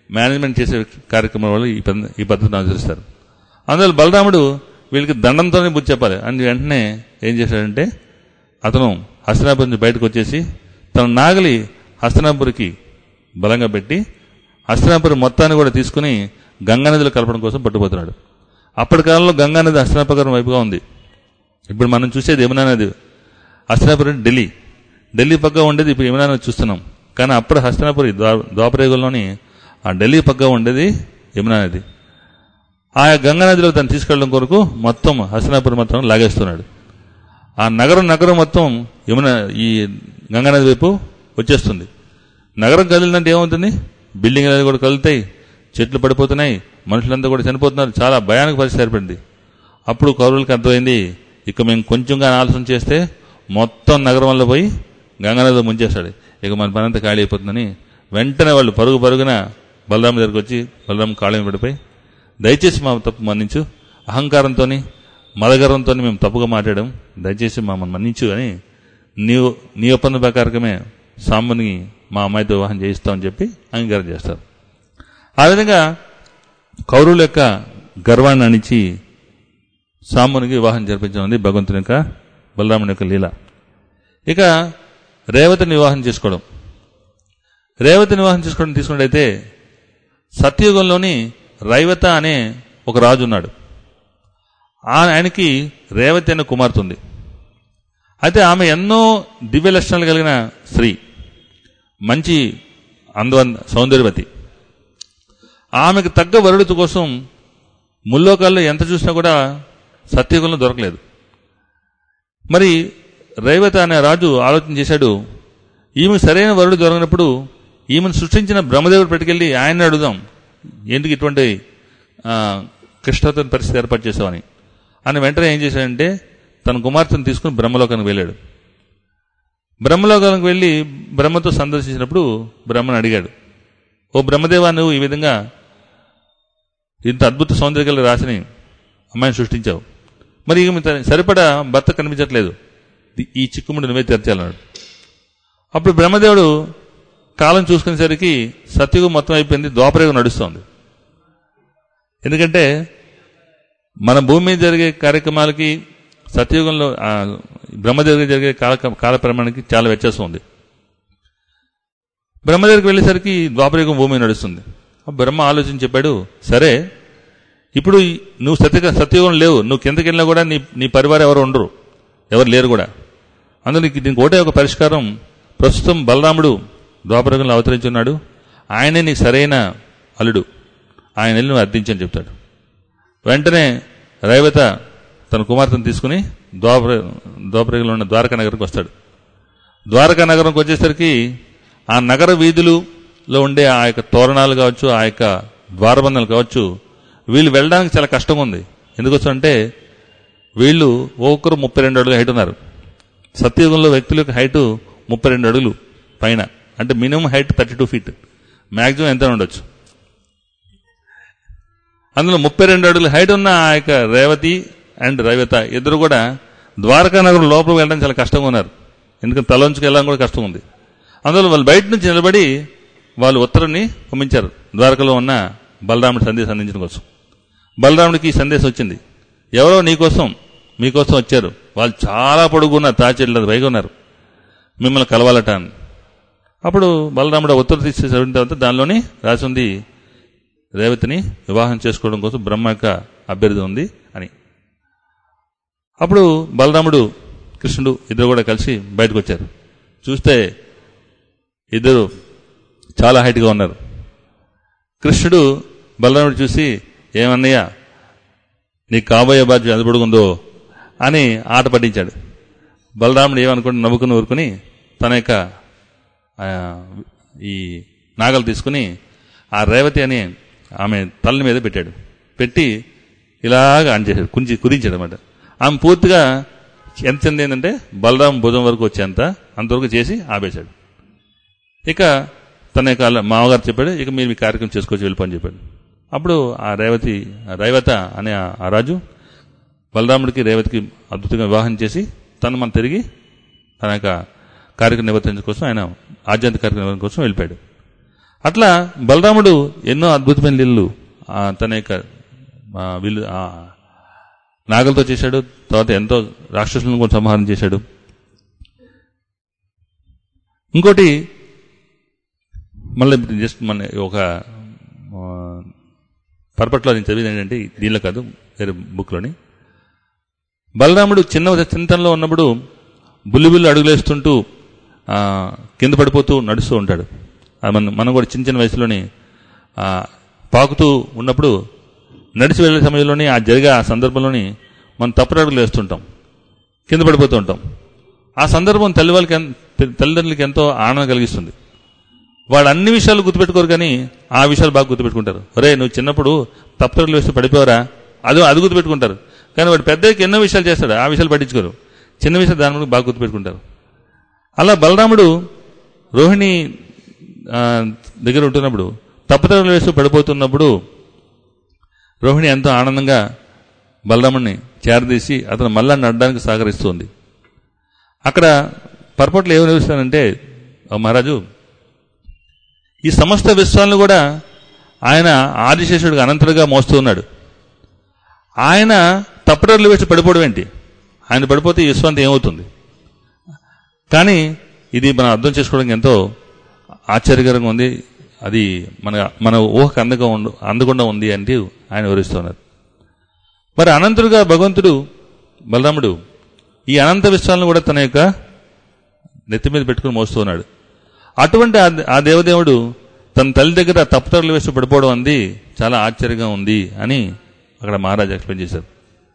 A: మేనేజ్మెంట్ చేసే కార్యక్రమం వాళ్ళు ఈ పద్ధ- ఈ పద్ధతిని అనుసరిస్తారు అందువల్ల బలరాముడు వీళ్ళకి దండంతోనే బుద్ధి చెప్పాలి అని వెంటనే ఏం చేశాడంటే అతను హస్తినాపురం నుంచి బయటకు వచ్చేసి తన నాగలి హస్తినాపురికి బలంగా పెట్టి హస్తినాపురం మొత్తాన్ని కూడా తీసుకుని గంగానదిలో కలపడం కోసం పట్టుకుపోతున్నాడు అప్పటి కాలంలో గంగానది హస్తినాపురం వైపుగా ఉంది ఇప్పుడు మనం చూసేది యమునా నది హస్తినాపురం ఢిల్లీ ఢిల్లీ పక్క ఉండేది ఇప్పుడు యమునా నది చూస్తున్నాం కానీ అప్పుడు హస్తినాపురి ద్వా- ద్వాపరయుగంలోని ఆ ఢిల్లీ పక్క ఉండేది యమునా నది ఆ గంగా నదిలో తను తీసుకెళ్ళడం కొరకు మొత్తం హస్తినాపురం మొత్తం లాగేస్తున్నాడు ఆ నగరం నగరం మొత్తం యమున ఈ గంగా నది వైపు వచ్చేస్తుంది నగరం కదిలిందంటే ఏమవుతుంది బిల్డింగ్ అనేది కూడా కదులుతాయి చెట్లు పడిపోతున్నాయి మనుషులంతా కూడా చనిపోతున్నారు చాలా భయానక పరిస్థితి ఏర్పడింది అప్పుడు కౌరవులకు అర్థమైంది ఇక మేము కొంచెంగా ఆలోచన చేస్తే మొత్తం నగరం వల్ల పోయి గంగానదిలో ముంచేస్తాడు ఇక మన పనంతా ఖాళీ అయిపోతుందని వెంటనే వాళ్ళు పరుగు పరుగున బలరాం దగ్గరికి వచ్చి బలరాం కాళ్ళని పడిపోయి దయచేసి మా తప్పు మన్నించు అహంకారంతో మదగర్వంతో మేము తప్పుగా మాట్లాడాం దయచేసి మమ్మల్ని మన్నించు అని నీ నీ ఒప్పంద ప్రకారమే సాంబని మా అమ్మాయితో వివాహం చేయిస్తామని చెప్పి అంగీకారం చేస్తారు ఆ విధంగా కౌరవుల యొక్క గర్వాన్ని అణిచి సాంబునికి వివాహం జరిపించడం ఉంది భగవంతుని యొక్క బలరాముని యొక్క లీల ఇక రేవతిని వివాహం చేసుకోవడం రేవతిని వివాహం చేసుకోవడం తీసుకున్నట్టయితే సత్యయుగంలోని రైవత అనే ఒక రాజు ఉన్నాడు ఆ- ఆయనకి రేవతి అనే కుమార్తె ఉంది అయితే ఆమె ఎన్నో దివ్య లక్షణాలు కలిగిన స్త్రీ మంచి అందవంత సౌందర్యవతి ఆమెకు తగ్గ వరుడిత కోసం ముల్లోకాల్లో ఎంత చూసినా కూడా సత్యయుగంలో దొరకలేదు మరి రైవత అనే రాజు ఆలోచన చేశాడు ఈమె సరైన వరుడు దొరకనప్పుడు ఈమెను సృష్టించిన బ్రహ్మదేవుడు పట్టుకెళ్ళి ఆయన అడుగుదాం ఎందుకు ఇటువంటి ఆ, క్లిష్టతర పరిస్థితి ఏర్పాటు చేసామని అని వెంటనే ఏం చేశాడంటే తన కుమార్తెను తీసుకుని బ్రహ్మలోకానికి వెళ్ళాడు బ్రహ్మలోకానికి వెళ్ళి బ్రహ్మతో సందర్శించినప్పుడు బ్రహ్మను అడిగాడు ఓ బ్రహ్మదేవా నువ్వు ఈ విధంగా ఇంత అద్భుత సౌందర్య గల రాశిని అమ్మాయిని సృష్టించావు మరి ఈమె తన- సరిపడా భర్త కనిపించట్లేదు ఈ- ఈ చిక్కుముడి నువ్వే తెరచాలన్నాడు అప్పుడు బ్రహ్మదేవుడు కాలం చూసుకునేసరికి సత్యుగం మొత్తం అయిపోయింది ద్వాపరయుగం నడుస్తోంది ఎందుకంటే మన భూమి మీద జరిగే కార్యక్రమాలకి సత్యయుగంలో ఆ, బ్రహ్మదేవుడికి జరిగే కాల కాల ప్రమాణానికి చాలా వ్యత్యాసం ఉంది బ్రహ్మదేవుడికి వెళ్ళేసరికి ద్వాపరయుగం భూమి మీద నడుస్తుంది ఆ బ్రహ్మ ఆలోచన చెప్పాడు సరే ఇప్పుడు ఈ- నువ్వు సత్య సత్యయుగం లేవు నువ్వు కిందకి వెళ్ళినా కూడా నీ నీ పరివారం ఎవరు ఉండరు ఎవరు లేరు కూడా అందులో నీకు దీనికి ఒకటే ఒక పరిష్కారం ప్రస్తుతం బలరాముడు ద్వాపరయుగంలో అవతరించున్నాడు ఆయనే నీకు సరైన అల్లుడు ఆయన వెళ్ళి నువ్వు అర్థించని చెప్తాడు వెంటనే రైవత తన కుమార్తెను తీసుకుని ద్వాపర ద్వాపరయుగంలో ఉన్న ద్వారకా నగర్కి వస్తాడు ద్వారకా నగరంకి వచ్చేసరికి ఆ నగర వీధులలో ఉండే ఆ యొక్క తోరణాలు కావచ్చు ఆ యొక్క ద్వారబంధాలు కావచ్చు వీళ్ళు వెళ్ళడానికి చాలా కష్టంగా ఉంది ఎందుకోసం అంటే వీళ్ళు ఒక్కొక్కరు ముప్పై రెండు అడుగులు హైట్ ఉన్నారు సత్యయుగంలో వ్యక్తుల యొక్క హైట్ ముప్పై రెండు అడుగులు పైన అంటే minimum height thirty two feet maximum ఎంత ఉండొచ్చు అందులో ముప్పై రెండు అడుగుల హైట్ ఉన్న ఆ యొక్క రేవతి అండ్ రైవత ఇద్దరు కూడా ద్వారకా నగరం లోపలికి వెళ్ళడం చాలా కష్టంగా ఉన్నారు ఎందుకంటే తలంచుకు వెళ్ళడం కూడా కష్టం ఉంది అందువల్ల వాళ్ళు బయట నుంచి నిలబడి వాళ్ళు ఉత్తరాన్ని పంపించారు ద్వారకలో ఉన్న బలరాముడి సందేశం అందించడం కోసం బలరాముడికి ఈ సందేశం వచ్చింది ఎవరో నీకోసం మీకోసం వచ్చారు వాళ్ళు చాలా పొడుగున్నారు తాచెళ్ళదు పైగా ఉన్నారు మిమ్మల్ని కలవాలట అని అప్పుడు బలరాముడు ఆ ఉత్తరం తీసి చదివిన తర్వాత దానిలోని రాసి ఉంది రేవతిని వివాహం చేసుకోవడం కోసం బ్రహ్మ యొక్క అభ్యర్థి ఉంది అని అప్పుడు బలరాముడు కృష్ణుడు ఇద్దరు కూడా కలిసి బయటకు వచ్చారు చూస్తే ఇద్దరు చాలా హైట్గా ఉన్నారు కృష్ణుడు బలరాముడు చూసి ఏమన్నయ్యా నీకు కాబోయే బాధ్యత ఎంత పొడుగుందో అని ఆట పట్టించాడు బలరాముడు ఏమనుకుంటే నవ్వుకుని ఊరుకుని తన యొక్క ఆ, ఈ నాగలు తీసుకుని ఆ రేవతి అని ఆమె తల మీద పెట్టాడు పెట్టి ఇలాగ ఆన్ చేశాడు కుంచి కురించాడు అనమాట ఆమె పూర్తిగా ఎంత చెంది ఏంటంటే బలరాం భుజం వరకు వచ్చేంత అంతవరకు చేసి ఆపేశాడు ఇక తన యొక్క అల్ల- మామగారు చెప్పాడు ఇక మీరు మీ కార్యక్రమం చేసుకోవచ్చు వెళ్ళిపోని చెప్పాడు అప్పుడు ఆ రేవతి ఆ రైవత అనే ఆ- ఆ రాజు బలరాముడికి రేవతికి అద్భుతంగా వివాహం చేసి తను మన తిరిగి తన యొక్క కార్యక్రమం నిర్వర్తించడం కోసం ఆయన ఆధ్యాత్మిక కార్యక్రమం నిర్వహణ కోసం వెళ్ళిపోయాడు అట్లా బలరాముడు ఎన్నో అద్భుతమైన లీలలు ఆ, తన యొక్క ఆ, వీళ్ళు ఆ, నాగలతో చేశాడు తర్వాత ఎంతో రాక్షసులను కూడా సంహారం చేశాడు ఇంకోటి మళ్ళీ జస్ట్ మన ఒక ఆ, పర్పట్లో నేను చదివింది ఏంటంటే దీనిలో కాదు వేరే బుక్లోని బలరాముడు చిన్న చింతనలో ఉన్నప్పుడు బుల్లిబుల్లి అడుగులేస్తుంటూ ఆ, కింద పడిపోతూ నడుస్తూ ఉంటాడు అది మనం మనం కూడా చిన్న చిన్న వయసులోని ఆ, పాకుతూ ఉన్నప్పుడు నడిచి వెళ్ళే సమయంలోని ఆ జరిగే ఆ సందర్భంలోని మనం తప్పుడు అడుగులు వేస్తుంటాం కింద పడిపోతూ ఉంటాం ఆ సందర్భం తల్లి వాళ్ళకి ఎన్- తల్లిదండ్రులకి ఎంతో ఆనందం కలిగిస్తుంది వాళ్ళు అన్ని విషయాలు గుర్తుపెట్టుకోరు కానీ ఆ విషయాలు బాగా గుర్తుపెట్టుకుంటారు ఒరే నువ్వు చిన్నప్పుడు తప్పులు వేస్తే పడిపోవరా అది అది గుర్తుపెట్టుకుంటారు కానీ వాడు పెద్దకి ఎన్నో విషయాలు చేస్తాడు ఆ విషయాలు పట్టించుకోరు చిన్న విషయాలు దాని మీద బాగా గుర్తుపెట్టుకుంటారు అలా బలరాముడు రోహిణి ఆ, దగ్గర ఉంటున్నప్పుడు తప్పుతడలు వేస్తూ పడిపోతున్నప్పుడు రోహిణి ఎంతో ఆనందంగా బలరాముడిని చేరదీసి అతను మళ్ళా నడడానికి సహకరిస్తుంది అక్కడ పర్పట్లు ఏమని నిలుస్తానంటే "ఓ మహారాజు ఈ సమస్త విశ్వాలను కూడా ఆయన ఆదిశేషుడికి అనంతుడిగా మోస్తూ ఉన్నాడు ఆయన తప్పటర్లు వేసి పడిపోవడం ఏంటి ఆయన పడిపోతే ఈ విశ్వాంతి ఏమవుతుంది కానీ ఇది మనం అర్థం చేసుకోవడానికి ఎంతో ఆశ్చర్యకరంగా ఉంది అది మన మన ఊహకు అందగా ఉండు అందకుండా ఉంది అంటే ఆయన వివరిస్తున్నారు మరి అనంతుడుగా భగవంతుడు బలరాముడు ఈ అనంత విశ్వాలను కూడా తన యొక్క నెత్తి మీద పెట్టుకుని మోస్తూ ఉన్నాడు అటువంటి ఆ- ఆ దేవదేవుడు తన తల్లి దగ్గర తప్పుతరలు వేసి పడిపోవడం అంది చాలా ఆశ్చర్యంగా ఉంది అని అక్కడ మహారాజు ఎక్స్ప్లెయిన్ చేశారు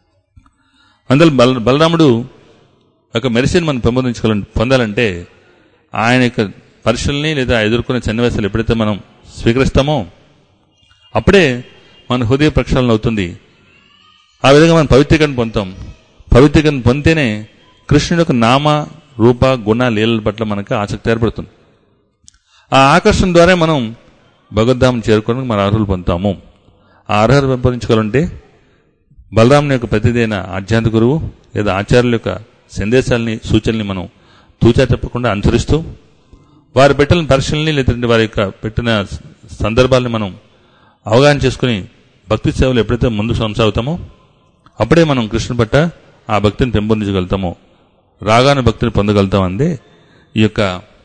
A: అందులో బల బలరాముడు ఒక మెరిసిన్ మనం పెంపొందించుకోవాల పొందాలంటే ఆయన యొక్క పరీక్షల్ని లేదా ఎదుర్కొనే సన్నివేశాలు ఎప్పుడైతే మనం స్వీకరిస్తామో అప్పుడే మన హృదయ ప్రక్షాళన అవుతుంది ఆ విధంగా మనం పవిత్రీకరణ పొందుతాం పవిత్రీకరణ పొందితేనే కృష్ణుడి యొక్క నామ రూప గుణ లీలల పట్ల మనకు ఆసక్తి ఏర్పడుతుంది ఆ ఆకర్షణ ద్వారా మనం భగవద్ధామం చేరుకోవడానికి మన అర్హులు పొందుతాము ఆ అర్హత పెంపొందించుకోవాలంటే బలరాముని యొక్క ప్రతిదైన ఆధ్యాత్మిక గురువు లేదా ఆచార్యుల యొక్క సందేశాలని సూచనల్ని మనం తూచా తప్పకుండా అనుసరిస్తూ వారు పెట్టిన పరీక్షల్ని లేదంటే వారి యొక్క పెట్టిన సందర్భాలని మనం అవగాహన చేసుకుని భక్తి సేవలు ఎప్పుడైతే ముందుకు కొనసాగుతామో అప్పుడే మనం కృష్ణ పట్ల ఆ భక్తిని పెంపొందించగలుగుతాము రాగానే భక్తిని పొందగలుగుతాం అందే ఈ యొక్క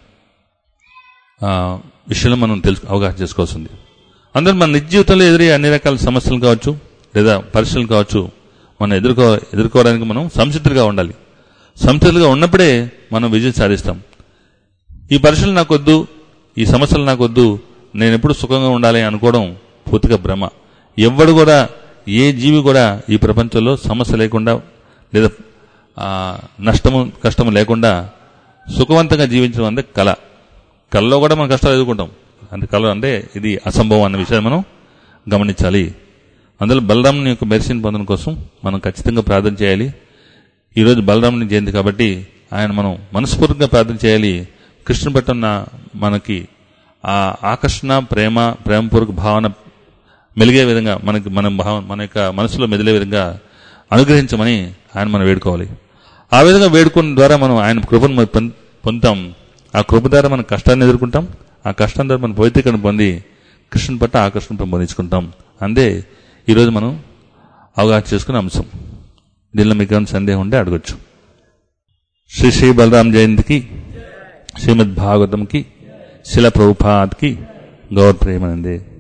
A: ఆ, విషయంలో మనం తెలుసు అవగాహన చేసుకోవాల్సింది అందరూ మన నిజ జీవితంలో ఎదురయ్యే అన్ని రకాల సమస్యలు కావచ్చు లేదా పరీక్షలు కావచ్చు మనం ఎదుర్కో ఎదుర్కోవడానికి మనం సంసిద్ధులుగా ఉండాలి సంసిద్ధులుగా ఉన్నప్పుడే మనం విజయం సాధిస్తాం ఈ పరీక్షలు నాకొద్దు ఈ సమస్యలు నాకొద్దు నేను ఎప్పుడు సుఖంగా ఉండాలి అనుకోవడం పూర్తిగా భ్రమ ఎవ్వడు కూడా ఏ జీవి కూడా ఈ ప్రపంచంలో సమస్య లేకుండా లేదా ఆ, నష్టము కష్టము లేకుండా సుఖవంతంగా జీవించడం అంటే కళ కళలో కూడా మనం కష్టాలు ఎదుర్కొంటాం అంటే కళ అంటే ఇది అసంభవం అన్న విషయాన్ని మనం గమనించాలి అందులో బలరాముని యొక్క మెరిసిన్ పొందడం కోసం మనం ఖచ్చితంగా ప్రార్థన చేయాలి ఈరోజు బలరాముని జయంతి కాబట్టి ఆయన మనం మనస్ఫూర్తిగా ప్రార్థన చేయాలి కృష్ణ పట్ల ఉన్న మనకి ఆ ఆకర్షణ ప్రేమ ప్రేమపూర్వక భావన మెలిగే విధంగా మనకి మన భావ మన యొక్క మనసులో మెదిలే విధంగా అనుగ్రహించమని ఆయన మనం వేడుకోవాలి ఆ విధంగా వేడుకోవడం ద్వారా మనం ఆయన కృపను మనం పొంద- పొందుతాం ఆ కృప ద్వారా మనం కష్టాన్ని ఎదుర్కొంటాం ఆ కష్టం ద్వారా మనం పవిత్రీకరణ పొంది కృష్ణుని పట్ల ఆకర్షణ పెంపొందించుకుంటాం అందే ఈరోజు మనం అవగాహన చేసుకునే అంశం దీనిలో మీకు ఏమైనా సందేహం ఉంటే అడగొచ్చు శ్రీ శ్రీ బలరాం జయంతికి శ్రీమద్ భాగవతంకి శిల ప్రభుపాద్కి గౌర ప్రేమనందే